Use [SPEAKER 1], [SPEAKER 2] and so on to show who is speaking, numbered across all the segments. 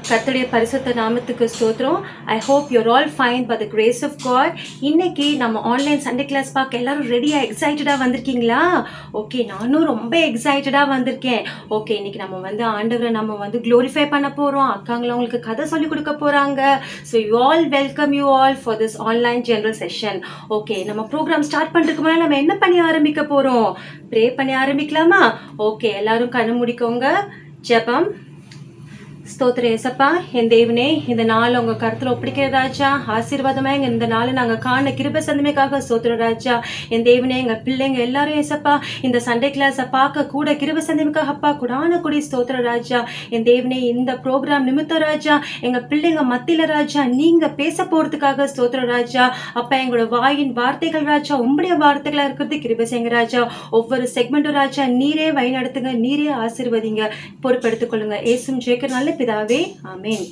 [SPEAKER 1] கர்த்தருடைய பரிசுத்த நாமத்துக்கு ஸ்தோத்திரம் I hope you're all fine by the grace of God இன்னைக்கு நம்ம ஆன்லைன் சண்டே கிளாஸ் பார்க்க எல்லாரும் ரெடியாக எக்ஸைட்டடாக வந்திருக்கீங்களா ஓகே நானும் ரொம்ப எக்ஸைட்டடாக வந்திருக்கேன் ஓகே இன்னைக்கு நம்ம வந்து ஆண்டவரை நம்ம வந்து க்ளோரிஃபை பண்ண போகிறோம் அக்காங்களை உங்களுக்கு கதை சொல்லி கொடுக்க போகிறாங்க so you all welcome you all for this online general session okay நம்ம ப்ரோக்ராம் ஸ்டார்ட் பண்ணுறதுக்கு முன்னாடி நம்ம என்ன பண்ணி ஆரம்பிக்க போகிறோம் ப்ரே பண்ணி ஆரம்பிக்கலாமா ஓகே எல்லாரும் கண்ணு முடிக்கோங்க ஜெபம் ஸ்தோத்திர ஏசப்பா என் தேவனே இந்த நாள் உங்கள் கருத்தில் ஒப்படைக்கிற ராஜா ஆசீர்வாதமாக எங்கள் இந்த நாள் நாங்கள் காண கிருப சந்தமைக்காக ஸ்தோத்திர ராஜா என் தேவனே எங்கள் பிள்ளைங்க எல்லாரும் ஏசப்பா இந்த சண்டே கிளாஸை பார்க்க கூட கிருப சந்தமைக்காக அப்பா குடான குடி ஸ்தோத்திர ராஜா என் தேவனே இந்த ப்ரோக்ராம் நிமித்த ராஜா எங்கள் பிள்ளைங்க மத்தியில் ராஜா நீங்கள் பேச போகிறதுக்காக ஸ்தோத்திர ராஜா அப்பா எங்களோட வாயின் வார்த்தைகள் ராஜா உங்களுடைய வார்த்தைகளாக இருக்கிறது கிருப செய்யுங்க ராஜா ஒவ்வொரு செக்மெண்ட்டும் ராஜா நீரே வழிநடத்துங்க நீரே ஆசீர்வதிங்க பொறுப்பெடுத்துக் கொள்ளுங்க ஏசும் ஜெயக்கர் நல்ல பிதாவே ஆமென்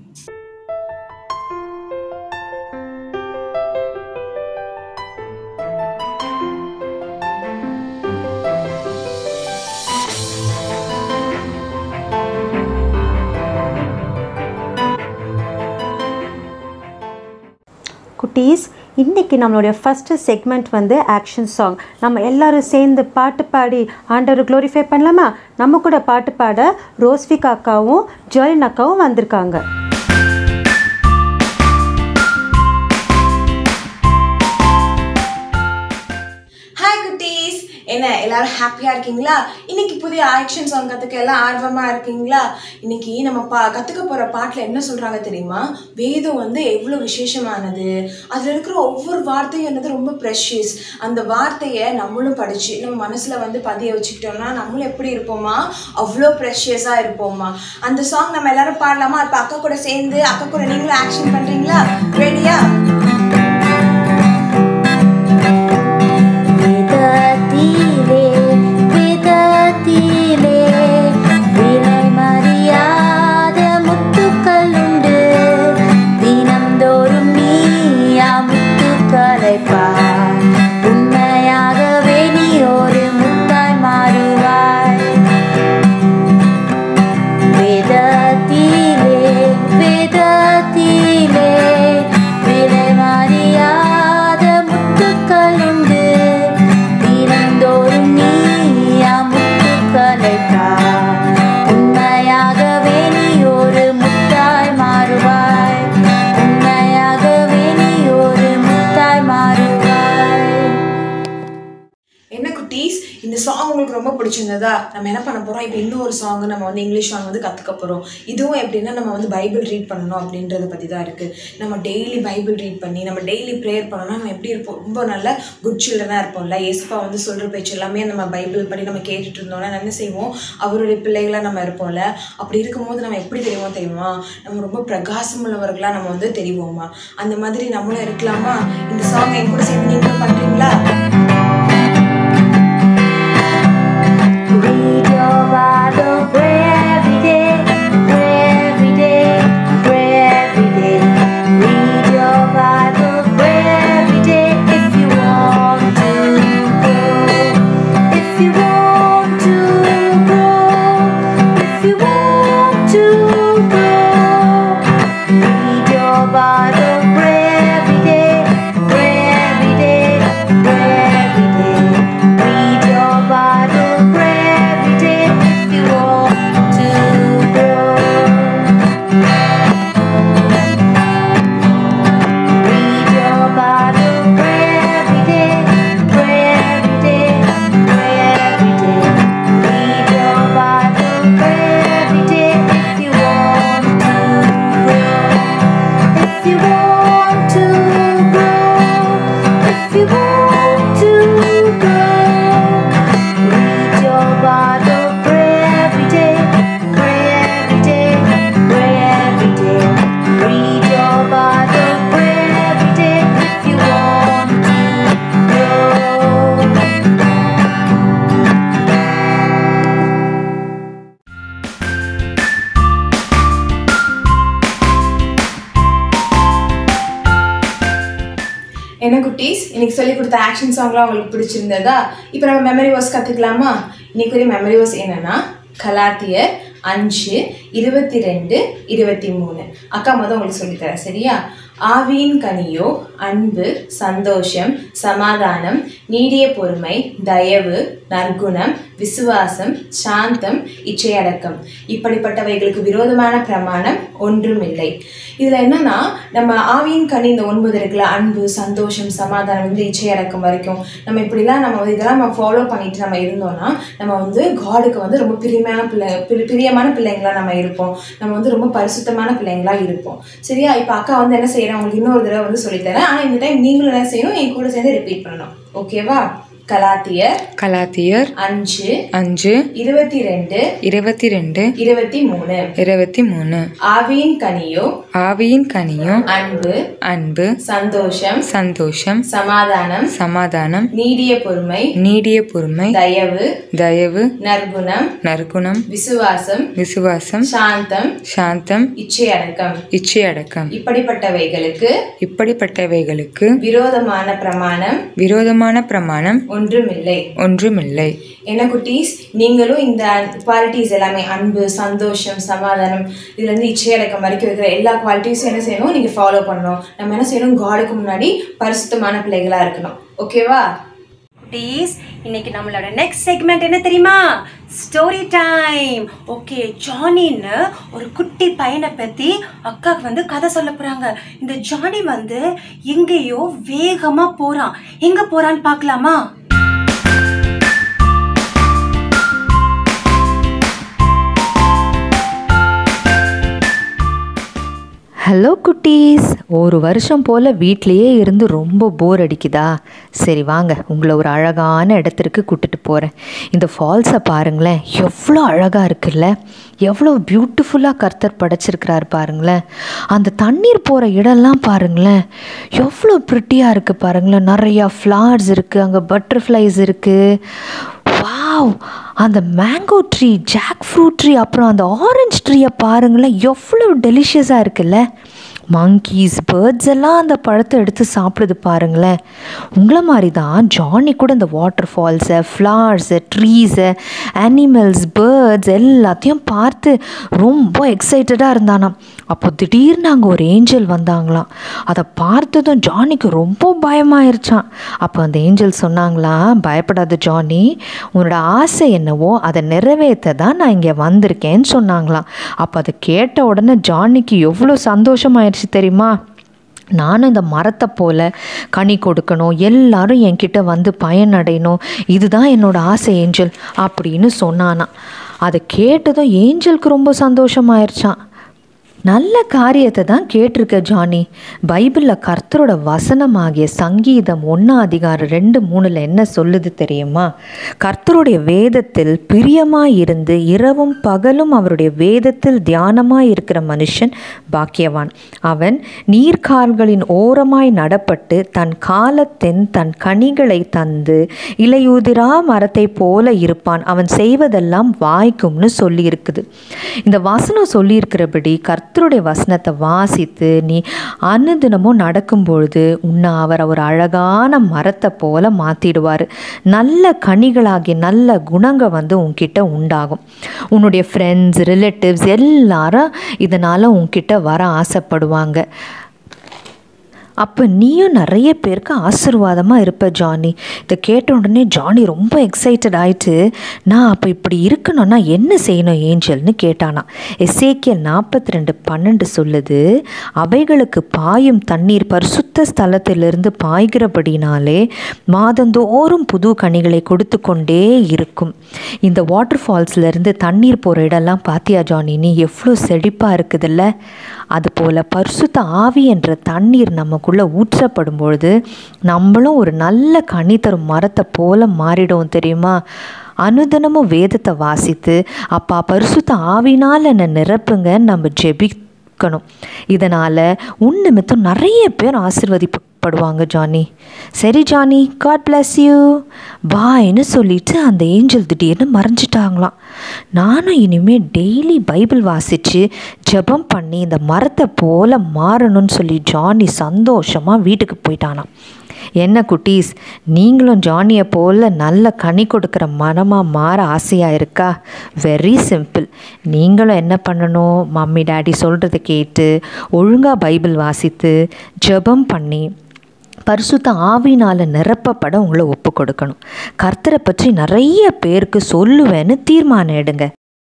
[SPEAKER 1] குட்டீஸ் இன்றைக்கி நம்மளுடைய ஃபஸ்ட்டு செக்மெண்ட் வந்து ஆக்ஷன் சாங் நம்ம எல்லாரும் சேர்ந்து பாட்டு பாடி ஆண்டவர் க்ளோரிஃபை பண்ணலாமா நம்ம கூட பாட்டு பாட ரோஸ்விக் அக்காவும் ஜோலின் அக்காவும் வந்திருக்காங்க
[SPEAKER 2] ஹாய் குட்டீஸ் என்ன எல்லாரும் ஹாப்பியாக இருக்கீங்களா இன்னைக்கு புதிய ஆக்ஷன் சாங் கற்றுக்க எல்லாம் ஆர்வமாக இருக்கீங்களா இன்னைக்கு நம்ம பா கற்றுக்க போகிற பாட்டில் என்ன சொல்கிறாங்க தெரியுமா வேதம் வந்து எவ்வளோ விசேஷமானது அதில் இருக்கிற ஒவ்வொரு வார்த்தையும் என்னது ரொம்ப ப்ரெஷியஸ் அந்த வார்த்தையை நம்மளும் படித்து நம்ம மனசில் வந்து பதிய வச்சுக்கிட்டோம்னா நம்மளும் எப்படி இருப்போமா அவ்வளோ ப்ரெஷியஸாக இருப்போமா அந்த சாங் நம்ம எல்லாரும் பாடலாமா இப்போ அக்கா கூட சேர்ந்து அக்கா கூட நீங்களும் ஆக்ஷன் பண்ணுறீங்களா ரெடியா
[SPEAKER 3] விதத்திலே விதத்திலே விலை மறியாத முத்துக்களுண்டு தினம்தோறும் நீயா முத்துக்களை பார் உண்மையாகவே நீ ஒரு முத்தாய் மாறுவாய் வேதத்திலே வேதத்திலே விலை மாறியாத முத்துக்களுண்டு தினந்தோறும் நீயா முத்துக்களை பார் உண்மையாகவே நீ ஒரு முத்தாய் மாறுவாய் உண்மையாகவே நீ ஒரு முத்தாய் மாறுவாய்
[SPEAKER 2] என்ன குட்டீஸ் இந்த சாங் உங்களுக்கு ரொம்ப பிடிச்சிருந்ததா நம்ம என்ன பண்ண போகிறோம் இப்போ இன்னொரு சாங் நம்ம வந்து இங்கிலீஷ் சாங் வந்து கற்றுக்க போகிறோம் இதுவும் எப்படின்னா நம்ம வந்து பைபிள் ரீட் பண்ணணும் அப்படின்றத பற்றி தான் இருக்குது நம்ம டெய்லி பைபிள் ரீட் பண்ணி நம்ம டெய்லி ப்ரேயர் பண்ணோம்னா நம்ம எப்படி இருப்போம் ரொம்ப நல்ல குட் சில்ட்ரனாக இருப்போம்ல ஏசப்பா வந்து சொல்கிற பேச்சு எல்லாமே நம்ம பைபிள் படி நம்ம கேட்டுட்டு இருந்தோம்னா நம்ம என்ன செய்வோம் அவருடைய பிள்ளைகளாக நம்ம இருப்போம்ல அப்படி இருக்கும்போது நம்ம எப்படி தெரியுமோ தெரியுமா நம்ம ரொம்ப பிரகாசம் உள்ளவர்களாக நம்ம வந்து தெரிவோமா அந்த மாதிரி நம்மளும் இருக்கலாமா இந்த சாங் என் கூட சேர்ந்து நீங்களும் பண்ணுறீங்களா
[SPEAKER 3] Read your Bible, pray every day, pray every day, pray every day. Read your Bible, pray every day if you want to grow. If you want to grow, if you want to grow. Read your Bible, pray every day, pray every day, pray every day. Read your Bible, pray every day if you want to grow. Read your Bible, pray every day, pray every day, pray every day. Read your Bible, pray every day if you want to grow. If you want to grow, if you want to grow, read your Bible, pray every day, pray every day, pray every day. Read your Bible, pray every day if you want to grow.
[SPEAKER 2] என்ன குட்டீஸ் இன்னைக்கு சொல்லி கொடுத்த action சாங்லாம் உங்களுக்கு பிடிச்சிருந்ததா இப்போ நம்ம memory was கற்றுக்கலாமா இன்னைக்கு ஒரு மெமரி வாஸ் என்னன்னா கலாத்தியர் அஞ்சு இருபத்தி ரெண்டு இருபத்தி மூணு அக்கா மொதல் உங்களுக்கு சொல்லித்தரேன் சரியா ஆவியின் கனியோ அன்பு சந்தோஷம் சமாதானம் நீடிய பொறுமை தயவு நற்குணம் விசுவாசம் சாந்தம் இச்சையடக்கம் இப்படிப்பட்டவைகளுக்கு விரோதமான பிரமாணம் ஒன்றும் இல்லை இதில் என்னன்னா நம்ம ஆவியின் கனி இந்த ஒன்பது இருக்குல்ல அன்பு சந்தோஷம் சமாதானம் வந்து இச்சையடக்கம் வரைக்கும் நம்ம இப்படிலாம் நம்ம வந்து இதெல்லாம் நம்ம ஃபாலோ பண்ணிட்டு நம்ம இருந்தோம்னா நம்ம வந்து காடுக்கு வந்து ரொம்ப பிரியமான பிள்ளை பிரி- பிரியமான பிள்ளைங்களா நம்ம இருப்போம் நம்ம வந்து ரொம்ப பரிசுத்தமான பிள்ளைங்களா இருப்போம் சரியா இப்போ அக்கா வந்து என்ன செய்யறேன் உங்களுக்கு இன்னொரு தடவை வந்து சொல்லித்தரேன் ஆனால் இந்த டைம் நீங்களும் என்ன செய்யணும் என் கூட சேர்ந்து ரிப்பீட் பண்ணணும் ஓகேவா கலாத்தியர்
[SPEAKER 4] கலாத்தியர்
[SPEAKER 2] அஞ்சு
[SPEAKER 4] அஞ்சு
[SPEAKER 2] இருபத்தி ரெண்டு
[SPEAKER 4] இருபத்தி ரெண்டு
[SPEAKER 2] இருபத்தி மூணு
[SPEAKER 4] இருபத்தி மூணு
[SPEAKER 2] ஆவியின் கனியோ
[SPEAKER 4] ஆவியின் கனியும்
[SPEAKER 2] அன்பு
[SPEAKER 4] அன்பு
[SPEAKER 2] சந்தோஷம்
[SPEAKER 4] சந்தோஷம்
[SPEAKER 2] சமாதானம்
[SPEAKER 4] சமாதானம்
[SPEAKER 2] நீடிய பொறுமை
[SPEAKER 4] நீடிய பொறுமை
[SPEAKER 2] தயவு
[SPEAKER 4] தயவு
[SPEAKER 2] நற்குணம்
[SPEAKER 4] நற்குணம்
[SPEAKER 2] விசுவாசம்
[SPEAKER 4] விசுவாசம்
[SPEAKER 2] சாந்தம்
[SPEAKER 4] சாந்தம்
[SPEAKER 2] இச்சையடக்கம்
[SPEAKER 4] இச்சை அடக்கம்
[SPEAKER 2] இப்படிப்பட்டவைகளுக்கு
[SPEAKER 4] இப்படிப்பட்டவைகளுக்கு
[SPEAKER 2] விரோதமான பிரமாணம்
[SPEAKER 4] விரோதமான பிரமாணம்
[SPEAKER 2] ஒன்றுமில்லை
[SPEAKER 4] ஒன்றுமில்லை
[SPEAKER 2] என்ன குட்டீஸ் நீங்களும் இந்த குவாலிட்டிஸ் எல்லாமே அன்பு சந்தோஷம் சமாதானம் இதுல இருந்து இச்சையடக்கம் வரைக்கும் இருக்கிற எல்லா குவாலிட்டிஸும் என்ன செய்யணும் நீங்க ஃபாலோ பண்ணணும் நம்ம என்ன செய்யணும் காடுக்கு முன்னாடி பரிசுத்தமான பிள்ளைகளா இருக்கணும் ஓகேவா
[SPEAKER 1] குட்டீஸ் இன்னைக்கு நம்மளோட நெக்ஸ்ட் செக்மெண்ட் என்ன தெரியுமா ஸ்டோரி டைம் ஓகே ஜானின்னு ஒரு குட்டி பையனை பற்றி அக்காவுக்கு வந்து கதை சொல்ல போகிறாங்க இந்த ஜானி வந்து எங்கேயோ வேகமாக போகிறான் எங்கே போகிறான்னு பார்க்கலாமா
[SPEAKER 5] ஹலோ குட்டீஸ் ஒரு வருஷம் போல் வீட்லேயே இருந்து ரொம்ப போர் அடிக்குதா சரி வாங்க உங்களை ஒரு அழகான இடத்திற்கு கூட்டிட்டு போகிறேன் இந்த ஃபால்ஸை பாருங்களேன் எவ்வளோ அழகாக இருக்குல்ல எவ்வளோ பியூட்டிஃபுல்லாக கர்த்தர் படைச்சிருக்கிறார் பாருங்களேன் அந்த தண்ணீர் போகிற இடம்லாம் பாருங்களேன் எவ்வளோ ப்ரிட்டியாக இருக்குது பாருங்களேன் நிறையா ஃப்ளார்ஸ் இருக்குது அங்கே பட்டர்ஃப்ளைஸ் இருக்குது வாவ் அந்த mango tree jackfruit tree அப்புறம் அந்த ஆரஞ்சு ட்ரீயை பாருங்களேன் எவ்வளோ டெலிஷியஸாக இருக்குல்ல monkeys பேர்ட்ஸ் எல்லாம் அந்த பழத்தை எடுத்து சாப்பிடுது பாருங்களேன் உங்களை மாதிரி தான் ஜானி கூட இந்த வாட்டர் ஃபால்ஸை ஃப்ளவர்ஸை ட்ரீஸை அனிமல்ஸ் பேர்ட்ஸ் எல்லாத்தையும் பார்த்து ரொம்ப எக்ஸைட்டடாக இருந்தானாம் அப்போ திடீர்னு அங்கே ஒரு ஏஞ்சல் வந்தாங்களாம் அதை பார்த்ததும் ஜானிக்கு ரொம்ப பயமாயிருச்சான் அப்போ அந்த ஏஞ்சல் சொன்னாங்களாம் பயப்படாத ஜானி உன்னோட ஆசை என்னவோ அதை நிறைவேற்ற தான் நான் இங்கே வந்திருக்கேன்னு சொன்னாங்களாம் அப்போ அதை கேட்ட உடனே ஜானிக்கு எவ்வளோ சந்தோஷமாயிருச்சு தெரியுமா நானும் இந்த மரத்தை போல கனி கொடுக்கணும் எல்லாரும் என்கிட்ட வந்து பயனடையணும் இதுதான் என்னோட ஆசை ஏஞ்சல் அப்படின்னு சொன்னானாம் அதை கேட்டதும் ஏஞ்சலுக்கு ரொம்ப சந்தோஷமாயிருச்சான் நல்ல காரியத்தை தான் கேட்டிருக்க ஜானி பைபிளில் கர்த்தரோட வசனமாகிய சங்கீதம் ஒன்றாம் அதிகாரம் ரெண்டு மூணில் என்ன சொல்லுது தெரியுமா கர்த்தருடைய வேதத்தில் பிரியமாய் இருந்து இரவும் பகலும் அவருடைய வேதத்தில் தியானமாய் இருக்கிற மனுஷன் பாக்கியவான் அவன் நீர்க்கால்களின் ஓரமாய் நடப்பட்டு தன் காலத்தின் தன் கனிகளை தந்து இலையுதிரா மரத்தை போல இருப்பான் அவன் செய்வதெல்லாம் வாய்க்கும்னு சொல்லியிருக்குது இந்த வசனம் சொல்லியிருக்கிறபடி கர்த்தருடைய வசனத்தை வாசித்து நீ அனுதினமும் நடக்கும் பொழுது உன்னை அவர் ஒரு அழகான மரத்தை போல மாற்றிடுவார் நல்ல கனிகளாகிய நல்ல குணங்கள் வந்து உன்கிட்ட உண்டாகும் உன்னுடைய ஃப்ரெண்ட்ஸ் ரிலேட்டிவ்ஸ் எல்லாரும் இதனால் உன்கிட்ட வர ஆசைப்படுவாங்க அப்போ நீயும் நிறைய பேருக்கு ஆசீர்வாதமாக இருப்ப ஜானி இதை கேட்ட உடனே ஜானி ரொம்ப எக்ஸைட்டட் ஆயிட்டு நான் அப்போ இப்படி இருக்கணும்னா என்ன செய்யணும் ஏஞ்சல்னு கேட்டானா எஸ்ஏக்கியல் நாற்பத்தி ரெண்டு பன்னெண்டு சொல்லுது அவைகளுக்கு பாயும் தண்ணீர் பரிசுத்த ஸ்தலத்திலிருந்து பாய்கிறபடினாலே மாதந்தோறும் புது கனிகளை கொடுத்து கொண்டே இருக்கும் இந்த வாட்டர் ஃபால்ஸ்லேருந்து தண்ணீர் போகிற இடம்லாம் பாத்தியா ஜானி நீ எவ்வளோ செழிப்பாக இருக்குதுல்ல அதுபோல் பரிசுத்த ஆவி என்ற தண்ணீர் நமக்குள்ளே ஊற்றப்படும் பொழுது நம்மளும் ஒரு நல்ல கனி தரும் மரத்தை போல மாறிடும் தெரியுமா அனுதினமும் வேதத்தை வாசித்து அப்பா பரிசுத்த ஆவினால் என்னை நிரப்புங்க நம்ம ஜெபிக்கணும் இதனால் உன் நிமித்தம் நிறைய பேர் ஆசிர்வதிப்படுவாங்க ஜானி சரி ஜானி காட் bless யூ பாய்னு சொல்லிட்டு அந்த ஏஞ்சல் திடீர்னு மறைஞ்சிட்டாங்களாம் நானும் இனிமேல் டெய்லி பைபிள் வாசித்து ஜெபம் பண்ணி இந்த மரத்தை போல மாறணும்னு சொல்லி ஜானி சந்தோஷமாக வீட்டுக்கு போயிட்டானாம் என்ன குட்டீஸ் நீங்களும் ஜானியை போல் நல்ல கனி கொடுக்குற மனமாக மாற ஆசையாக இருக்கா வெரி சிம்பிள் நீங்களும் என்ன பண்ணணும் மம்மி டாடி சொல்கிறத கேட்டு ஒழுங்காக பைபிள் வாசித்து ஜெபம் பண்ணி பரிசுத்த ஆவினால் நிரப்பப்பட உங்களை ஒப்பு கொடுக்கணும் கர்த்தரை பற்றி நிறைய பேருக்கு சொல்லுவேன்னு தீர்மானம் எடுங்க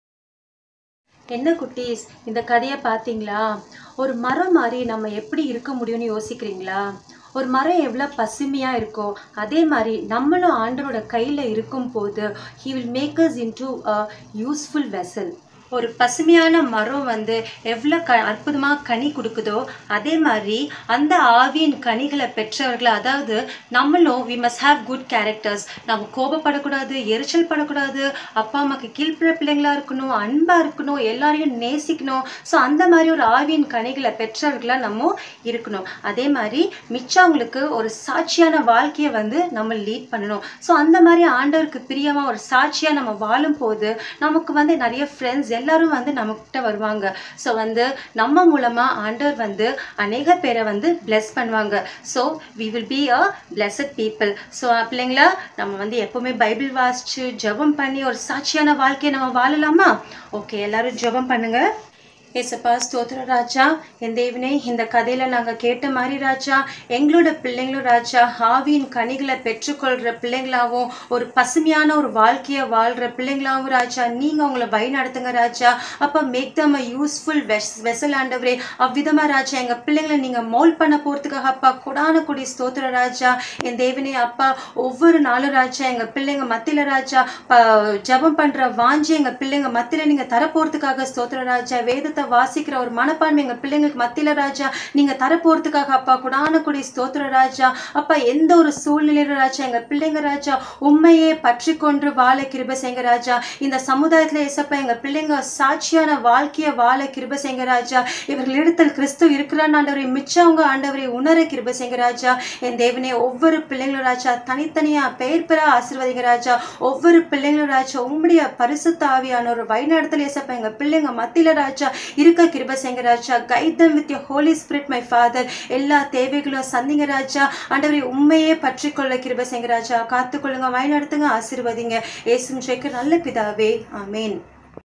[SPEAKER 1] என்ன குட்டீஸ் இந்த கதையை பார்த்தீங்களா ஒரு மரம் மாதிரி நம்ம எப்படி இருக்க முடியும்னு யோசிக்கிறீங்களா ஒரு மரம் எவ்வளோ பசுமையாக இருக்கோ அதே மாதிரி நம்மளும் ஆண்டரோட கையில் இருக்கும் போது he will make us into a useful vessel ஒரு பசுமையான மரம் வந்து எவ்வளோ க அற்புதமாக கனி கொடுக்குதோ அதே மாதிரி அந்த ஆவியின் கனிகளை பெற்றவர்கள் அதாவது நம்மளும் we must have good characters நம்ம கோபப்படக்கூடாது எரிச்சல் படக்கூடாது அப்பா அம்மாக்கு கீழ்ப்பிற பிள்ளைங்களா இருக்கணும் அன்பாக இருக்கணும் எல்லாரையும் நேசிக்கணும் ஸோ அந்த மாதிரி ஒரு ஆவியின் கனிகளை பெற்றவர்களாக நம்ம இருக்கணும் அதே மாதிரி மிச்சவங்களுக்கு ஒரு சாட்சியான வாழ்க்கையை வந்து நம்ம லீட் பண்ணணும் ஸோ அந்த மாதிரி ஆண்டவருக்கு பிரியமாக ஒரு சாட்சியாக நம்ம வாழும் போது நமக்கு வந்து நிறைய ஃப்ரெண்ட்ஸ் எல்லாரும் வந்து நம்மக்கிட்ட வருவாங்க ஸோ வந்து நம்ம மூலமாக ஆண்டவர் வந்து அநேக பேரை வந்து bless பண்ணுவாங்க so we will be a blessed people so பிள்ளைங்களா நம்ம வந்து எப்போவுமே பைபிள் வாசிச்சு ஜெபம் பண்ணி ஒரு சாட்சியான வாழ்க்கையை நம்ம வாழலாமா ஓகே எல்லாரும் ஜெபம் பண்ணுங்க ஏசப்பா ஸ்தோத்திர ராஜா என் தேவனே இந்த கதையில நாங்க கேட்ட மாதிரி ராஜா எங்களோட பிள்ளைங்களும் ராஜா ஆவியின் கனிகளை பெற்றுக்கொள்ற பிள்ளைங்களாவும் ஒரு பசுமையான ஒரு வாழ்க்கையை வாழ்ற பிள்ளைங்களாவும் ராஜா நீங்க அவங்கள வழி நடத்துங்க ராஜா அப்ப make them a useful vessel ஆண்டவரே அவ்விதமா ராஜா எங்க பிள்ளைங்களை நீங்க மோல் பண்ண போறதுக்காக அப்பா கொடான கொடி ஸ்தோத்திர ராஜா என் தேவனே அப்பா ஒவ்வொரு நாளும் ராஜா எங்க பிள்ளைங்க மத்தியில ராஜா ப- ஜெபம் பண்ற வாஞ்சி எங்க பிள்ளைங்க மத்தியில நீங்க தரப்போறதுக்காக ஸ்தோத்திர ராஜா வேதத்தை வாசிக்கிற ஒரு மனப்பான்மை எங்க பிள்ளைங்களுக்கு மத்தியில ராஜா நீங்க தரப்போறதுக்காக அப்பா குடான கொடி ஸ்தோத்திர ராஜா அப்பா எந்த ஒரு சூழ்நிலையில ராஜா எங்க பிள்ளைங்க ராஜா உண்மையே பற்றி கொண்டு வாழ கிருப செய்ங்க ராஜா இந்த சமுதாயத்துல ஏசப்பா எங்க பிள்ளைங்க சாட்சியான வாழ்க்கைய வாழ கிருப செய்ங்க ராஜா இவர்களிடத்தில் கிறிஸ்து இருக்கிறான் ஆண்டவரை மிச்சவங்க ஆண்டவரை உணர கிருப செய்ங்க ராஜா என் தேவனே ஒவ்வொரு பிள்ளைங்களும் ராஜா தனித்தனியா பெயர் பெற ஆசீர்வதிங்க ராஜா ஒவ்வொரு பிள்ளைங்களும் ராஜா உம்முடைய பரிசுத்த ஆவியான ஒரு வழிநடத்தல் ஏசப்பா எங்க பிள்ளைங்க மத்தியில ராஜா இருக்க கிருப செய்ங்க ராஜா guide them with your holy spirit my father எல்லா தேவைகளும் சந்திங்க ராஜா ஆண்டவரை உண்மையே பற்றி கொள்ள கிருப செய்ங்க ராஜா காத்துக்கொள்ளுங்க வழிநடத்துங்க ஆசீர்வதிங்க ஏசும் ஜெயிக்க நல்ல பிதாவே ஆமேன்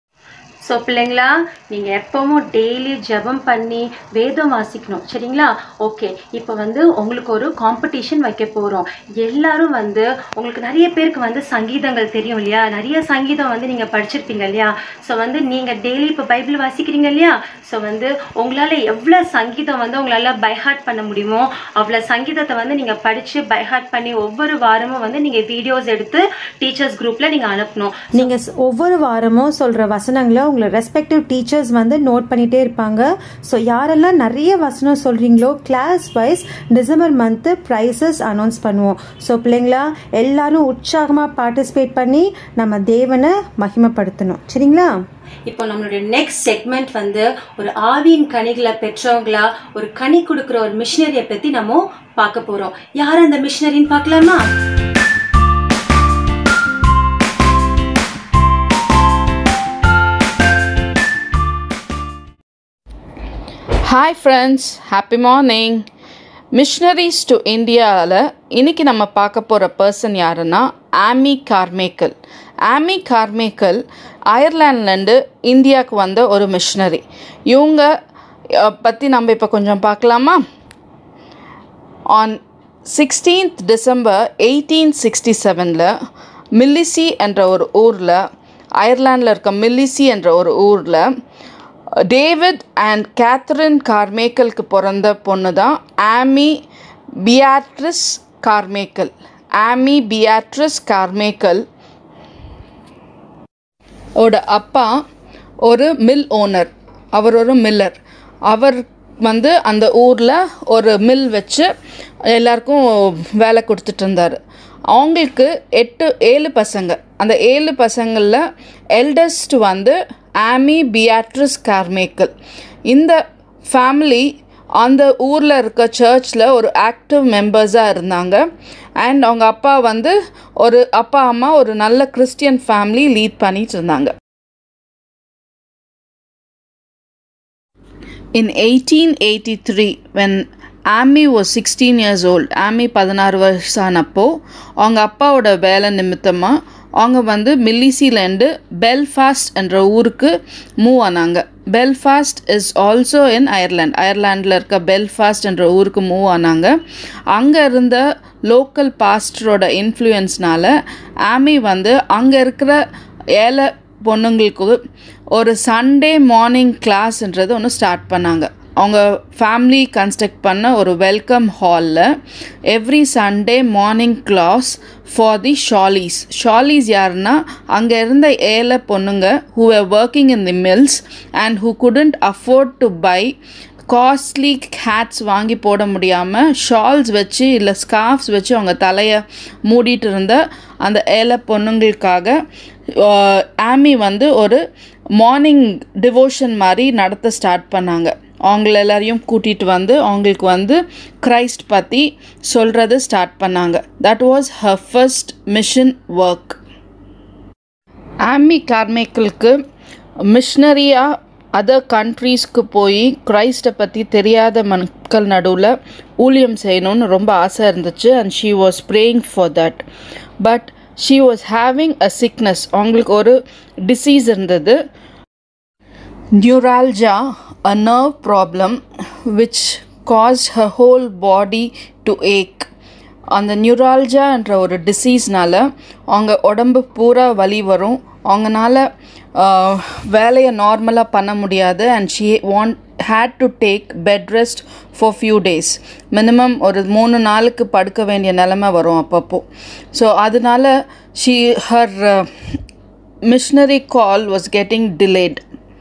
[SPEAKER 1] ஸோ பிள்ளைங்களா நீங்கள் எப்பவும் டெய்லி ஜெபம் பண்ணி வேதம் வாசிக்கணும் சரிங்களா ஓகே இப்போ வந்து உங்களுக்கு ஒரு காம்படிஷன் வைக்க போகிறோம் எல்லாரும் வந்து உங்களுக்கு நிறைய பேருக்கு வந்து சங்கீதங்கள் தெரியும் இல்லையா நிறைய சங்கீதம் வந்து நீங்கள் படிச்சிருப்பீங்க இல்லையா ஸோ வந்து நீங்கள் டெய்லி இப்போ பைபிள் வாசிக்கிறீங்க இல்லையா ஸோ வந்து உங்களால் எவ்வளோ சங்கீதம் வந்து உங்களால் பைஹார்ட் பண்ண முடியுமோ அவ்வளோ சங்கீதத்தை வந்து நீங்கள் படித்து பைஹார்ட் பண்ணி ஒவ்வொரு வாரமும் வந்து நீங்கள் வீடியோஸ் எடுத்து டீச்சர்ஸ் குரூப்பில் நீங்கள் அனுப்பணும்
[SPEAKER 6] நீங்கள் ஒவ்வொரு வாரமும் சொல்கிற வசனங்களை உங்களை ரெஸ்பெக்டிவ் டீச்சர்ஸ் வந்து நோட் பண்ணிகிட்டே இருப்பாங்க ஸோ யாரெல்லாம் நிறைய வசனம் சொல்கிறீங்களோ class wise December month prizes announce பண்ணுவோம் ஸோ பிள்ளைங்களா எல்லாரும் உற்சாகமாக பார்ட்டிசிபேட் பண்ணி நம்ம தேவனை மகிமைப்படுத்தணும் சரிங்களா
[SPEAKER 1] இப்போ நம்மளுடைய நெக்ஸ்ட் செக்மெண்ட் வந்து ஒரு ஆவியின் கனிகளை பெற்றவங்களா ஒரு கனி கொடுக்குற ஒரு மிஷினரியை பற்றி நம்ம பார்க்க போகிறோம் யார் அந்த மிஷினரின்னு பார்க்கலாமா
[SPEAKER 7] hi friends happy morning missionaries to இந்தியாவில் இன்னைக்கு நம்ம பார்க்க போகிற பர்சன் யாருன்னா ஆமி கார்மேக்கல் ஆமி கார்மேக்கல் அயர்லாண்ட்லேருந்து இந்தியாவுக்கு வந்த ஒரு மிஷனரி இவங்க பற்றி நம்ம இப்போ கொஞ்சம் பார்க்கலாமா on sixteenth December eighteen sixty செவனில் மில்லிசி என்ற ஒரு ஊரில் அயர்லாண்டில் இருக்க மில்லிசி என்ற ஒரு ஊரில் டேவிட் அண்ட் கேத்ரின் கார்மேக்கலுக்கு பிறந்த பொண்ணு தான் Amy Beatrice Carmichael Amy Beatrice Carmichael ஓட அப்பா ஒரு மில் ஓனர் அவர் ஒரு மில்லர் அவர் வந்து அந்த ஊரில் ஒரு மில் வச்சு எல்லாருக்கும் வேலை கொடுத்துட்டு இருந்தார் அவங்களுக்கு எட்டு ஏழு பசங்க அந்த ஏழு பசங்களில் எல்டஸ்ட் வந்து ஆமி பியாட்ரிஸ் கார்மேக்கல் இந்த ஃபேமிலி அந்த ஊரில் இருக்க சர்ச்சில் ஒரு ஆக்டிவ் மெம்பர்ஸாக இருந்தாங்க அண்ட் அவங்க அப்பா வந்து ஒரு அப்பா அம்மா ஒரு நல்ல கிறிஸ்டியன் ஃபேமிலி லீட் பண்ணிட்டு இருந்தாங்க In 1883, when Amy was sixteen years old Amy பதினாறு வருஷானப்போ அவங்க அப்பாவோட வேலை நிமித்தமாக அவங்க வந்து மில்லிசிலேருந்து பெல்ஃபாஸ்ட் என்ற ஊருக்கு மூவ் ஆனாங்க Belfast is also in Ireland அயர்லாண்டில் இருக்க பெல்ஃபாஸ்ட் என்ற ஊருக்கு மூவ் ஆனாங்க அங்கே இருந்த லோக்கல் பாஸ்டரோட இன்ஃப்ளூயன்ஸ்னால ஆமி வந்து அங்கே இருக்கிற ஏழை பொண்ணுங்களுக்கு ஒரு சண்டே மார்னிங் கிளாஸ்ன்றது ஒன்று ஸ்டார்ட் பண்ணாங்க அவங்க ஃபேமிலி கன்ஸ்ட்ரக்ட் பண்ண ஒரு வெல்கம் ஹாலில் every Sunday morning class for the shawlies shawlies யாருன்னா அங்கே இருந்த ஏழை பொண்ணுங்க who are working in the mills and who couldn't afford to buy costly hats வாங்கி போட முடியாமல் ஷால்ஸ் வச்சு இல்லை ஸ்கார்ஃப்ஸ் வச்சு அவங்க தலையை மூடிட்டு இருந்த அந்த ஏழை பொண்ணுங்களுக்காக ஆமி வந்து ஒரு மார்னிங் டிவோஷன் மாதிரி நடத்த ஸ்டார்ட் பண்ணாங்க அவங்கள எல்லாரையும் கூட்டிகிட்டு வந்து அவங்களுக்கு வந்து கிரைஸ்ட் பற்றி சொல்கிறது ஸ்டார்ட் பண்ணாங்க that was her first mission work Amy கார்மேக்கிளுக்கு மிஷனரியாக அதர் கண்ட்ரீஸ்க்கு போய் கிரைஸ்ட்டை பற்றி தெரியாத மக்கள் நடுவில் ஊழியம் செய்யணும்னு ரொம்ப ஆசை இருந்துச்சு and she was praying for that but she was having a sickness அவங்களுக்கு ஒரு டிசீஸ் இருந்தது neuralgia a nerve problem which caused her whole body to ache அந்த நியூரால்ஜான்ற ஒரு டிசீஸ்னால அவங்க உடம்பு பூரா வலி வரும் அவங்கனால வேலையை நார்மலாக பண்ண முடியாது and she want had to take bed rest for few days minimum ஒரு மூணு நாளுக்கு படுக்க வேண்டிய நிலமை வரும் அப்பப்போ ஸோ அதனால she her missionary call was getting delayed